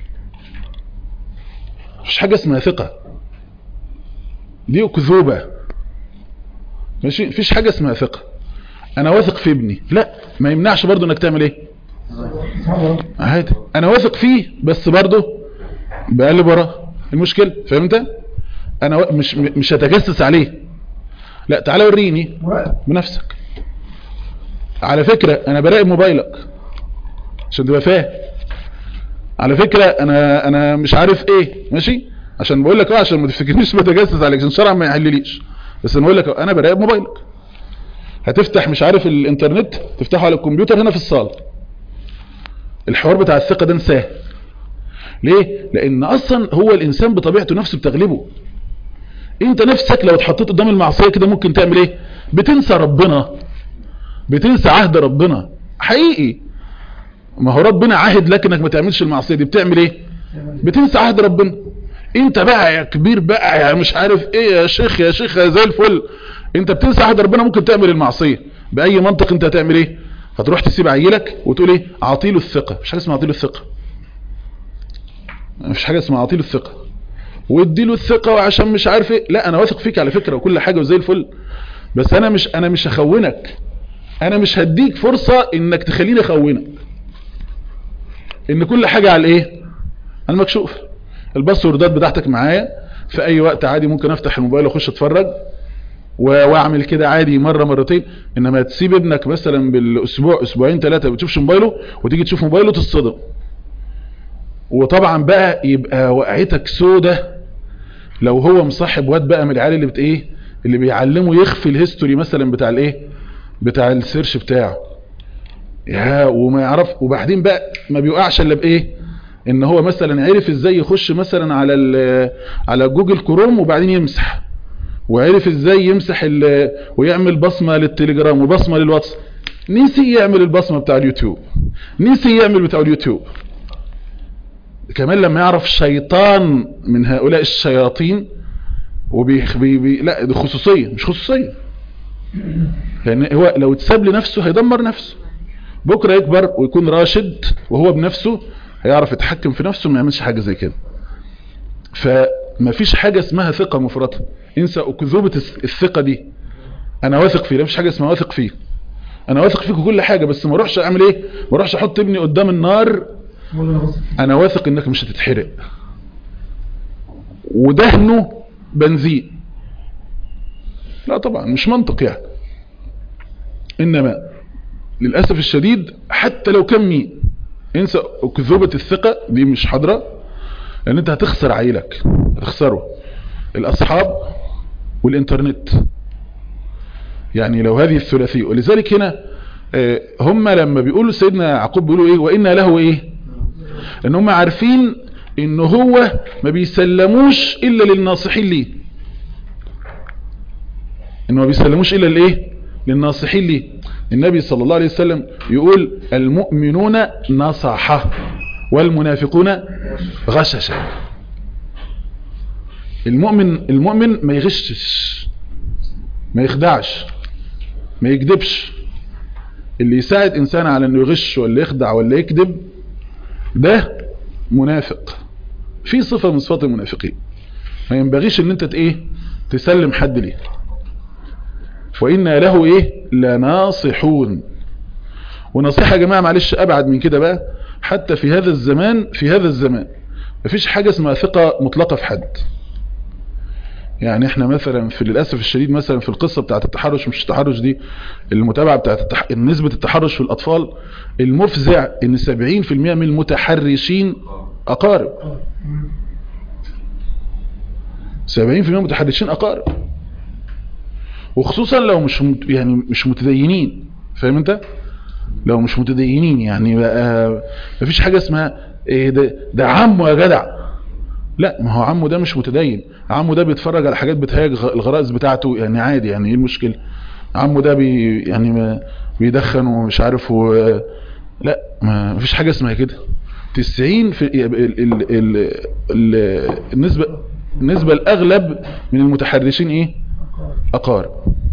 مفيش حاجه اسمها ثقه دي اكذوبه ماشي مفيش حاجه اسمها ثقه انا واثق في ابني لا ما يمنعش برضو انك تعمل ايه عادي انا واثق فيه بس برضه بقلب وراه المشكله فاهم انت انا و- مش مش هتجسس عليه لا تعالى وريني بنفسك على فكرة انا براقب موبايلك عشان تبقى فاهم على فكرة انا انا مش عارف ايه ماشي عشان بقول لك اه عشان ما تفتكرنيش بتجسس عليك عشان الشرع ما يحلليش بس انا بقول لك انا براقب موبايلك هتفتح مش عارف الانترنت تفتحه على الكمبيوتر هنا في الصالة الحوار بتاع الثقة ده انساه ليه لان اصلا هو الانسان بطبيعته نفسه بتغلبه انت نفسك لو اتحطيت قدام المعصية كده ممكن تعمل ايه بتنسى ربنا بتنسى عهد ربنا حقيقي ما هو ربنا عاهد لك انك ما تعملش المعصية دي بتعمل ايه بتنسى عهد ربنا انت بقى يا كبير بقى يا مش عارف ايه يا شيخ يا شيخ يا زي الفل انت بتنسى عهد ربنا ممكن تعمل المعصية باي منطق انت هتعمل ايه هتروح تسيب عيلك وتقول ايه اعطيله الثقة مش حاجة اسمها اعطيله الثقة مفيش حاجة اسمها اعطيله الثقة واديله الثقة وعشان مش عارف ايه لا انا واثق فيك على فكرة وكل حاجة وزي الفل بس انا مش انا مش هخونك انا مش هديك فرصة انك تخليني اخونك ان كل حاجة على ايه على المكشوف الباسوردات بتاعتك معايا في اي وقت عادي ممكن افتح الموبايل واخش اتفرج و- واعمل كده عادي مرة مرتين انما تسيب ابنك مثلا بالاسبوع اسبوعين ثلاثة ما بتشوفش موبايله وتيجي تشوف موبايله تصطدم وطبعا بقى يبقى وقعتك سودة لو هو مصاحب واد بقى من العيال اللي بت ايه اللي بيعلمه يخفي الهيستوري مثلا بتاع الايه بتاع السيرش بتاعه يا وما يعرف وبعدين بقى ما بيوقعش الا بايه ان هو مثلا عرف ازاي يخش مثلا على ال- على جوجل كروم وبعدين يمسح وعرف ازاي يمسح ال- ويعمل بصمة للتليجرام وبصمة للواتس نسي يعمل البصمة بتاع اليوتيوب نسي يعمل بتاع اليوتيوب كمان لما يعرف شيطان من هؤلاء الشياطين وبي بي بي لا دي خصوصية مش خصوصية لان هو لو اتساب لنفسه هيدمر نفسه بكرة يكبر ويكون راشد وهو بنفسه هيعرف يتحكم في نفسه ما يعملش حاجة زي كده فما فيش حاجة اسمها ثقة مفرطة انسى اكذوبة الث- الثقة دي انا واثق فيه لا مفيش حاجة اسمها واثق فيه انا واثق فيك كل حاجة بس ما اروحش اعمل ايه ما اروحش احط ابني قدام النار انا واثق انك مش هتتحرق ودهنه بنزين لا طبعا مش منطق يعني انما للأسف الشديد حتى لو كان مين انسى كذوبة الثقة دي مش حاضرة لان انت هتخسر عيلك هتخسره الاصحاب والانترنت يعني لو هذه الثلاثية ولذلك هنا آه، هم لما بيقولوا سيدنا يعقوب بيقولوا ايه وإنا له ايه ان هم عارفين ان هو ما بيسلموش الا للناصحين ليه انه ما بيسلموش الا لايه للناصحين ليه النبي صلى الله عليه وسلم يقول المؤمنون نصحة والمنافقون غششة المؤمن المؤمن ما يغشش ما يخدعش ما يكذبش اللي يساعد انسان على انه يغش ولا يخدع ولا يكذب ده منافق في صفة من صفات المنافقين ما ينبغيش ان انت ت- ايه تسلم حد ليه وإنا له إيه لناصحون ونصيحة يا جماعة معلش أبعد من كده بقى حتى في هذا الزمان في هذا الزمان مفيش حاجة اسمها ثقة مطلقة في حد يعني احنا مثلا في للأسف الشديد مثلا في القصة بتاعت التحرش مش التحرش دي المتابعة بتاعت التح... نسبة التحرش في الأطفال المفزع ان 70% من المتحرشين أقارب 70% من المتحرشين أقارب وخصوصا لو مش مت... يعني مش متدينين فاهم انت لو مش متدينين يعني بقى مفيش حاجة اسمها ايه ده ده عمه يا جدع لا ما هو عمه ده مش متدين عمه ده بيتفرج على حاجات بتهيج غ- الغرائز بتاعته يعني عادي يعني ايه المشكله عمه ده بي يعني ما بيدخن ومش عارف و لا ما فيش حاجه اسمها كده 90 في ال ال ال ال النسبه النسبه الاغلب من المتحرشين ايه اقارب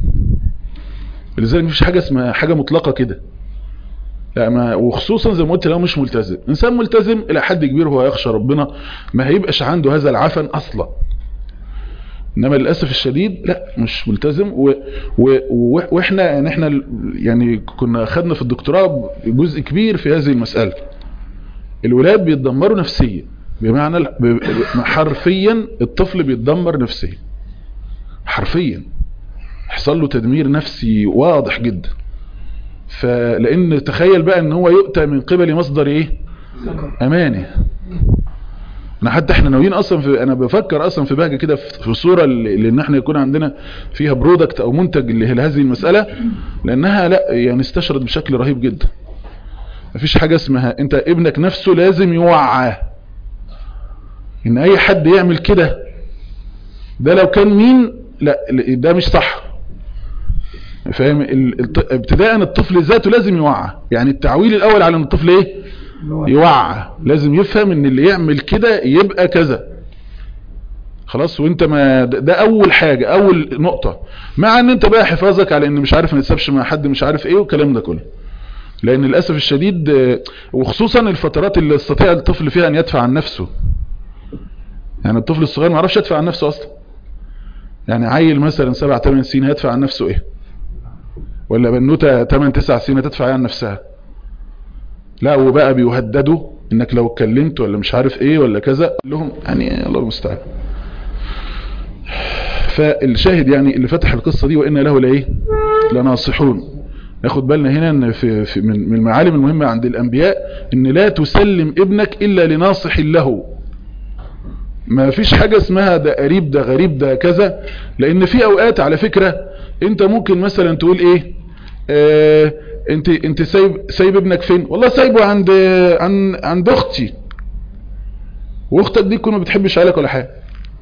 لذلك مفيش حاجه اسمها حاجه مطلقه كده لا ما وخصوصا زي ما قلت لو مش ملتزم انسان ملتزم الى حد كبير هو يخشى ربنا ما هيبقاش عنده هذا العفن اصلا انما للاسف الشديد لا مش ملتزم و و و واحنا يعني احنا ال- يعني كنا خدنا في الدكتوراه جزء كبير في هذه المساله الولاد بيتدمروا نفسيا بمعنى ال- ب- ب- حرفيا الطفل بيتدمر نفسيا حرفيا يحصل له تدمير نفسي واضح جدا فلان تخيل بقى ان هو يؤتى من قبل مصدر ايه امانه انا حتى احنا ناويين اصلا في انا بفكر اصلا في بهجه كده في في الصوره اللي اللي ان احنا يكون عندنا فيها برودكت او منتج اللي لهذه المساله لانها لا يعني استشرت بشكل رهيب جدا مفيش حاجه اسمها انت ابنك نفسه لازم يوعى ان اي حد يعمل كده ده لو كان مين لا ده مش صح فاهم ال- الط- ابتداء الطفل ذاته لازم يوعى يعني التعويل الاول على ان الطفل ايه يوعى لازم يفهم ان اللي يعمل كده يبقى كذا خلاص وانت ما ده ده اول حاجة اول نقطة مع ان انت بقى حفاظك على ان مش عارف ما تسابش مع حد مش عارف ايه والكلام ده كله لان للاسف الشديد آه، وخصوصا الفترات اللي يستطيع الطفل فيها ان يدفع عن نفسه يعني الطفل الصغير ما يعرفش يدفع عن نفسه اصلا يعني عيل مثلا سبع ثمان سنين هيدفع عن نفسه ايه ولا بنوته 8 9 سنين هتدفع عن نفسها لا وبقى بيهددوا انك لو اتكلمت ولا مش عارف ايه ولا كذا قال لهم يعني الله المستعان فالشاهد يعني اللي فتح القصة دي وإن له لإيه لناصحون ناخد بالنا هنا ان في, في من من المعالم المهمة عند الأنبياء ان لا تسلم ابنك إلا لناصح له ما فيش حاجة اسمها ده قريب ده غريب ده كذا لان في اوقات على فكرة انت ممكن مثلا تقول ايه اه انت انت سايب سايب ابنك فين والله سايبه عند عن عند اختي واختك دي تكون ما بتحبش عيالك ولا حاجه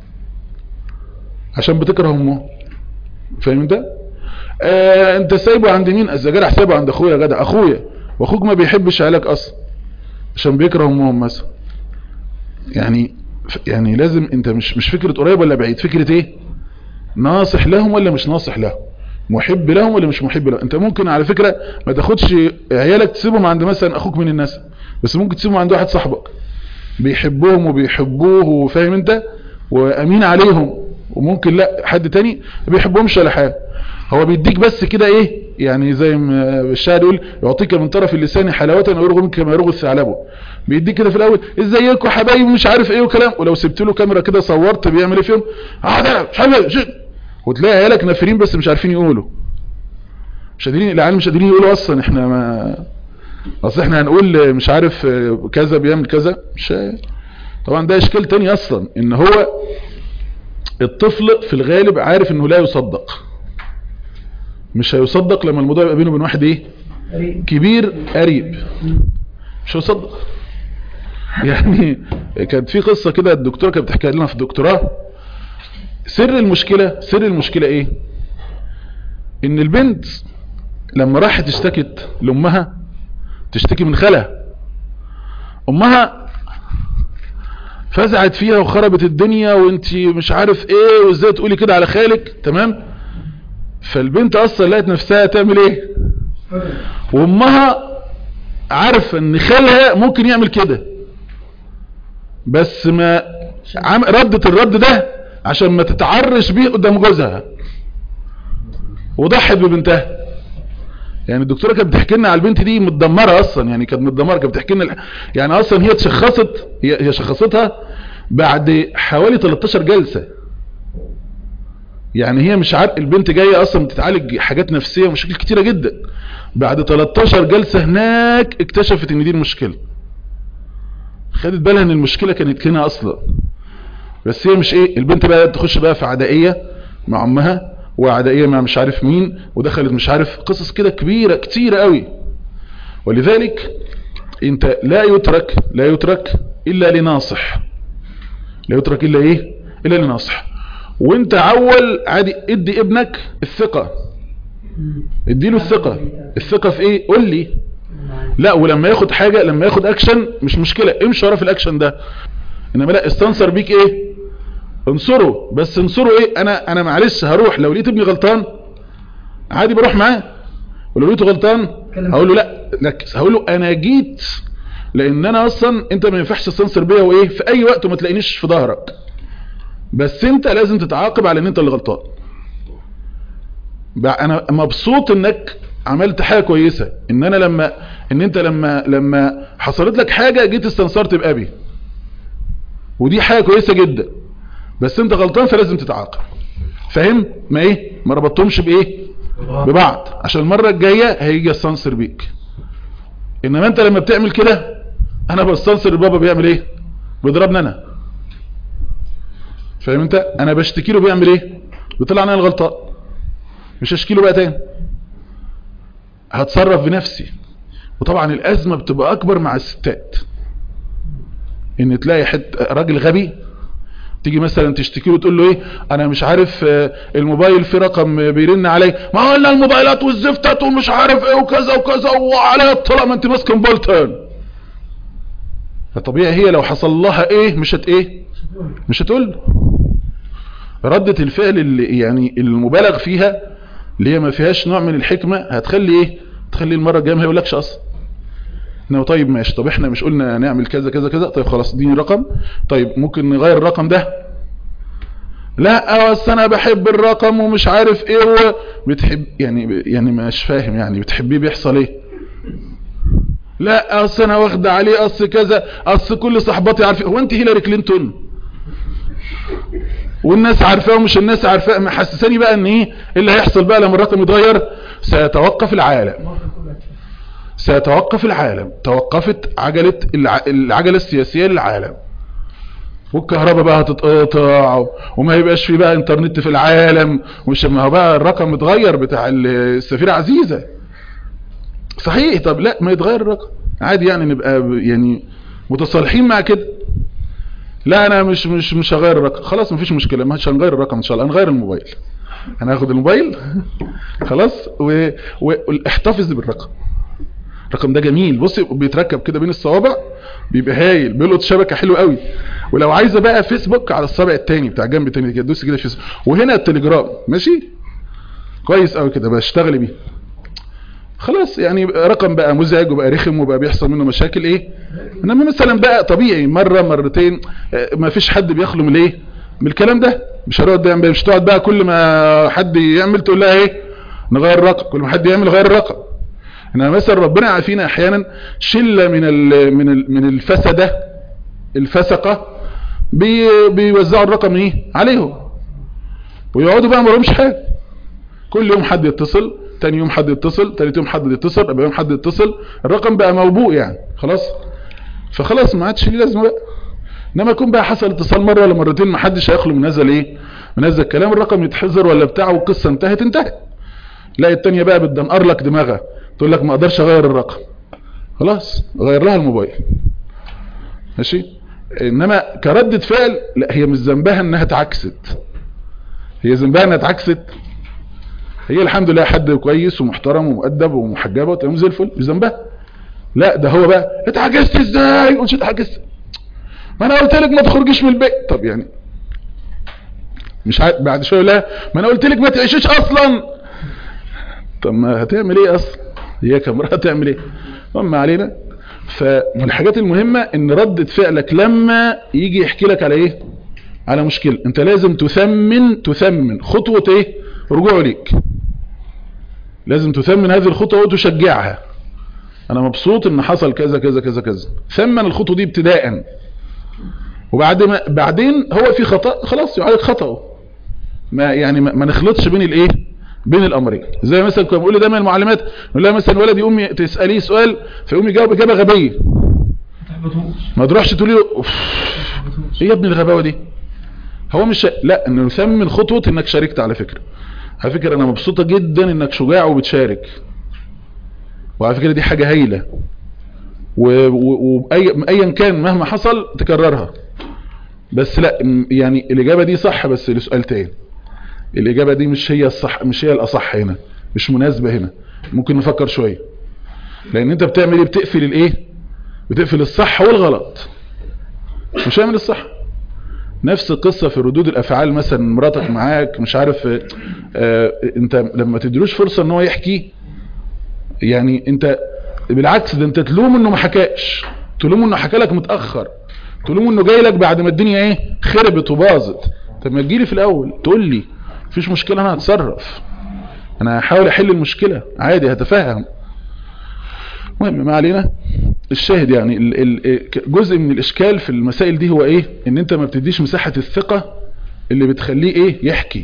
عشان بتكره امه فاهم انت آه انت سايبه عند مين الزجاجة سايبه عند اخويا يا جدع اخويا واخوك ما بيحبش عيالك اصلا عشان بيكره امهم مثلا يعني يعني لازم انت مش مش فكرة قريب ولا بعيد فكرة ايه ناصح لهم ولا مش ناصح لهم محب لهم ولا مش محب لهم انت ممكن على فكرة ما تاخدش عيالك تسيبهم عند مثلا اخوك من الناس بس ممكن تسيبهم عند واحد صاحبك بيحبهم وبيحبوه وفاهم انت وامين عليهم وممكن لا حد تاني ما بيحبهمش ولا حاجه هو بيديك بس كده ايه يعني زي ما الشاعر يقول يعطيك من طرف اللسان حلاوه ويرغم منك كما يرغم الثعلب بيديك كده في الاول ازيكم يا حبايبي مش عارف ايه وكلام ولو سبت له كاميرا كده صورت بيعمل ايه فيهم اه ده مش عارف شيء وتلاقي عيالك نافرين بس مش عارفين يقولوا مش قادرين العيال مش قادرين يقولوا اصلا احنا ما اصل احنا هنقول مش عارف كذا بيعمل كذا مش طبعا ده اشكال تاني اصلا ان هو الطفل في الغالب عارف انه لا يصدق مش هيصدق لما الموضوع يبقى بينه وبين واحد ايه كبير قريب مش هيصدق يعني كانت في قصة كده الدكتورة كانت بتحكي لنا في الدكتوراه سر المشكلة سر المشكلة ايه ان البنت لما راحت اشتكت لامها تشتكي من خالها امها فزعت فيها وخربت الدنيا وانت مش عارف ايه وازاي تقولي كده على خالك تمام فالبنت اصلا لقت نفسها تعمل ايه وامها عارفه ان خالها ممكن يعمل كده بس ما عم ردت الرد ده عشان ما تتعرش بيه قدام جوزها وضحت ببنتها يعني الدكتوره كانت بتحكي لنا على البنت دي متدمره اصلا يعني كانت متدمره كانت بتحكي لنا يعني اصلا هي اتشخصت هي هي شخصتها بعد حوالي 13 جلسه يعني هي مش عارف البنت جايه اصلا بتتعالج حاجات نفسيه ومشاكل كتيره جدا بعد 13 جلسه هناك اكتشفت ان دي المشكله خدت بالها ان المشكله كانت هنا اصلا بس هي مش ايه البنت بقى تخش بقى في عدائيه مع امها وعدائية مع مش عارف مين ودخلت مش عارف قصص كده كبيرة كتيرة قوي ولذلك انت لا يترك لا يترك الا لناصح لا يترك الا ايه الا لناصح وانت عول عادي ادي ابنك الثقة اديله الثقة الثقة في ايه قول لي لا ولما ياخد حاجة لما ياخد اكشن مش مشكلة امشي ورا في الاكشن ده انما لا استنصر بيك ايه انصره بس انصره ايه انا انا معلش هروح لو لقيت ابني غلطان عادي بروح معاه ولو لقيته غلطان هقول له لا ركز هقول له انا جيت لان انا اصلا انت ما ينفعش تستنصر بيا وايه في اي وقت وما تلاقينيش في ظهرك بس انت لازم تتعاقب على ان انت اللي غلطان بقى انا مبسوط انك عملت حاجة كويسة ان انا لما ان انت لما لما حصلت لك حاجة جيت استنصرت بابي ودي حاجة كويسة جدا بس انت غلطان فلازم تتعاقب فاهم ما ايه ما ربطتهمش بايه ببعض عشان المرة الجاية هيجي استنصر بيك انما انت لما بتعمل كده انا بستنصر بابا بيعمل ايه بيضربني انا فاهم انت انا بشتكي له بيعمل ايه بيطلع انا الغلطان مش هشكي له بقى تاني هتصرف بنفسي وطبعا الازمة بتبقى اكبر مع الستات ان تلاقي حد راجل غبي تيجي مثلا تشتكي له تقول له ايه انا مش عارف آه، الموبايل في رقم بيرن علي ما قلنا الموبايلات والزفتات ومش عارف ايه وكذا وكذا وعلى الطلاق ما انت ماسك بولتن فطبيعي هي لو حصل لها ايه مش هت ايه مش هتقول له. ردة الفعل اللي يعني المبالغ فيها اللي هي ما فيهاش نوع من الحكمة هتخلي ايه تخلي المرة الجاية ما يقولكش اصلا انه طيب ماشي طب احنا مش قلنا نعمل كذا كذا كذا طيب خلاص اديني رقم طيب ممكن نغير الرقم ده لا اصل انا بحب الرقم ومش عارف ايه هو بتحب يعني يعني مش فاهم يعني بتحبيه بيحصل ايه لا اصل انا واخده عليه اصل كذا اصل كل صحباتي عارفه هو انت هيلاري كلينتون والناس عارفاه ومش الناس عارفاه محسساني بقى ان ايه إيه اللي هيحصل بقى لما الرقم يتغير سيتوقف العالم سيتوقف العالم توقفت عجلة الع- العجلة السياسية للعالم والكهرباء بقى هتتقطع وما يبقاش في بقى انترنت في العالم ومش ما هو بقى الرقم اتغير بتاع السفيرة عزيزة صحيح طب لا ما يتغير الرقم عادي يعني نبقى ب- يعني متصالحين مع كده لا انا مش مش مش هغير الرقم خلاص مفيش مشكله مش هنغير الرقم ان شاء الله هنغير الموبايل هناخد الموبايل خلاص و- و- واحتفظ بالرقم الرقم ده جميل بص بيتركب كده بين الصوابع بيبقى هايل بيلقط شبكه حلو قوي ولو عايزه بقى فيسبوك على الصابع التاني بتاع جنب التاني كده دوس كده فيسبوك وهنا التليجرام ماشي كويس قوي كده بشتغل بيه خلاص يعني رقم بقى مزعج وبقى رخم وبقى بيحصل منه مشاكل ايه انما مثلا بقى طبيعي مره مرتين آه، ما فيش حد بيخلو من الايه من الكلام ده مش هتقعد بقى مش تقعد بقى كل ما حد يعمل تقول لها ايه نغير الرقم كل ما حد يعمل غير الرقم انما مثلا ربنا يعافينا احيانا شله من ال من ال من الفسده الفسقه بي بيوزعوا الرقم ايه عليهم ويقعدوا بقى ما لهمش حاجه كل يوم حد يتصل تاني يوم حد يتصل تالت يوم حد يتصل رابع يوم حد يتصل الرقم بقى موبوء يعني خلاص فخلاص ما عادش ليه لازمه بقى انما يكون بقى حصل اتصال مره ولا مرتين ما حدش هيخلو من هذا الايه من هذا الكلام الرقم يتحذر ولا بتاع والقصه انتهت انتهت لا التانية بقى بتدمقر لك دماغها تقول لك ما اقدرش اغير الرقم خلاص غير لها الموبايل ماشي انما كردة فعل لا هي مش ذنبها انها اتعكست هي ذنبها انها اتعكست هي الحمد لله حد كويس ومحترم ومؤدب ومحجبه وتمام زي الفل مش ذنبها لا ده هو بقى اتعجزت ازاي ومش اتعجزت ما انا قلت لك ما تخرجيش من البيت طب يعني مش عارف بعد شويه لا ما انا قلت لك ما تعيشيش اصلا طب ما هتعمل ايه اصلا هي كاميرا هتعمل ايه ما علينا فمن الحاجات المهمة ان ردة فعلك لما يجي يحكي لك على ايه على مشكلة انت لازم تثمن تثمن خطوة ايه رجوعه ليك لازم تثمن هذه الخطوة وتشجعها انا مبسوط ان حصل كذا كذا كذا كذا ثمن الخطوة دي ابتداء وبعد ما بعدين هو في خطأ خلاص يعالج خطأه ما يعني ما ما نخلطش بين الايه بين الامرين زي مثلا كنا بنقول دايما المعلمات نقول لها مثلا ولد يقوم تساليه سؤال فيقوم يجاوب اجابه غبيه ما تروحش تقولي له "أوف، ايه يا ابن الغباوه دي هو مش لا انه نثمن خطوه انك شاركت على فكره على فكره انا مبسوطه جدا انك شجاع وبتشارك وعلى فكره دي حاجه هايله وايا كان مهما حصل تكررها بس لا م- يعني الإجابة دي صح بس لسؤال تاني الإجابة دي مش هي الصح مش هي الأصح هنا مش مناسبة هنا ممكن نفكر شوية لأن أنت بتعمل إيه بتقفل الإيه بتقفل الصح والغلط مش هعمل الصح نفس القصة في ردود الأفعال مثلا مراتك معاك مش عارف آه، آه، أنت لما تديلوش فرصة أن هو يحكي يعني أنت بالعكس ده أنت تلوم أنه ما حكاش تلوم أنه حكى لك متأخر تلوم أنه جاي لك بعد ما الدنيا إيه خربت وباظت طب ما تجيلي في الأول تقول لي مفيش مشكلة أنا هتصرف أنا هحاول أحل المشكلة عادي هتفهم مهم ما علينا الشاهد يعني ال- ال- جزء من الإشكال في المسائل دي هو إيه إن أنت ما بتديش مساحة الثقة اللي بتخليه إيه يحكي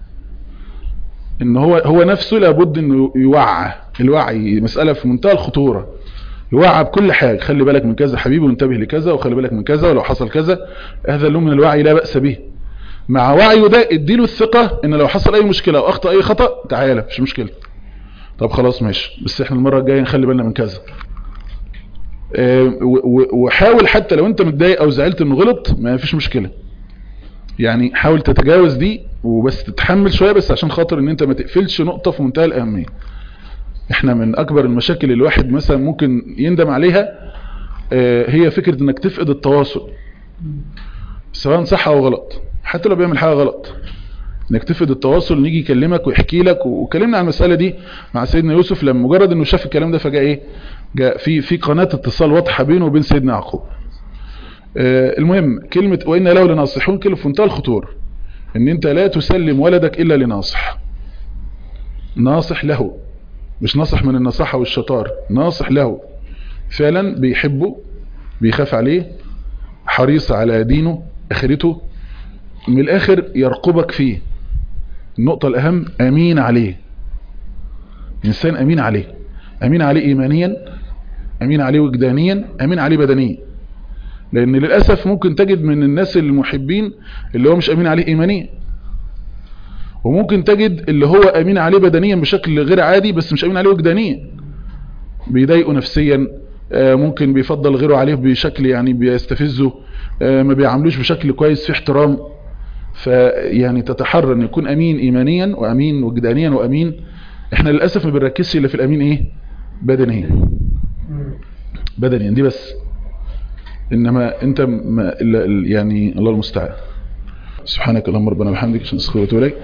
إن هو هو نفسه لابد إنه يوعى الوعي مسألة في منتهى الخطورة يوعى بكل حاجة خلي بالك من كذا حبيبي وانتبه لكذا وخلي بالك من كذا ولو حصل كذا هذا اللون من الوعي لا بأس به مع وعيه ده اديله الثقة ان لو حصل اي مشكلة او اخطأ اي خطأ تعالى مش مشكلة طب خلاص ماشي بس احنا المرة الجاية نخلي بالنا من كذا اه، و- و- وحاول حتى لو انت متضايق او زعلت انه غلط ما فيش مشكلة يعني حاول تتجاوز دي وبس تتحمل شوية بس عشان خاطر ان انت ما تقفلش نقطة في منتهى الاهمية احنا من اكبر المشاكل اللي الواحد مثلا ممكن يندم عليها اه، هي فكرة انك تفقد التواصل سواء صح او غلط حتى لو بيعمل حاجة غلط انك تفقد التواصل نيجي يكلمك ويحكي لك وكلمنا عن المسألة دي مع سيدنا يوسف لما مجرد انه شاف الكلام ده فجاء ايه جاء في في قناة اتصال واضحة بينه وبين سيدنا يعقوب آه، المهم كلمة وإن له لناصحون كلمة في منتهى الخطورة ان انت لا تسلم ولدك الا لناصح ناصح له مش ناصح من النصاحة والشطار ناصح له فعلا بيحبه بيخاف عليه حريص على دينه اخرته من الاخر يرقبك فيه النقطة الاهم امين عليه انسان امين عليه امين عليه ايمانيا امين عليه وجدانيا امين عليه بدنيا لان للأسف ممكن تجد من الناس المحبين اللي هو مش امين عليه ايمانيا وممكن تجد اللي هو امين عليه بدنيا بشكل غير عادي بس مش امين عليه وجدانيا بيضايقه نفسيا آه، ممكن بيفضل غيره عليه بشكل يعني بيستفزه آه، ما بيعاملوش بشكل كويس في احترام فيعني تتحرى ان يكون امين ايمانيا وامين وجدانيا وامين احنا للاسف ما بنركزش الا في الامين ايه بدنيا بدنيا دي بس انما انت ما إلا- ال- يعني الله المستعان سبحانك اللهم ربنا وبحمدك عشان استغفرك واتوب اليك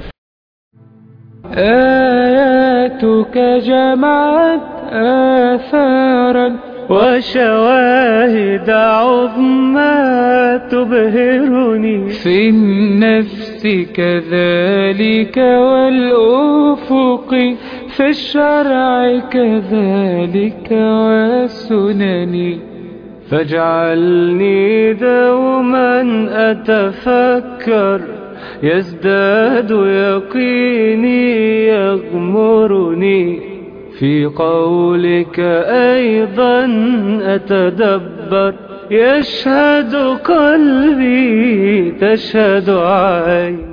آياتك جمعت آثارا وشواهد عظمى تبهرني في النفس كذلك والأفق في الشرع كذلك والسنن فاجعلني دوما أتفكر يزداد يقيني يغمرني في قولك أيضا أتدبر يشهد قلبي تشهد عيني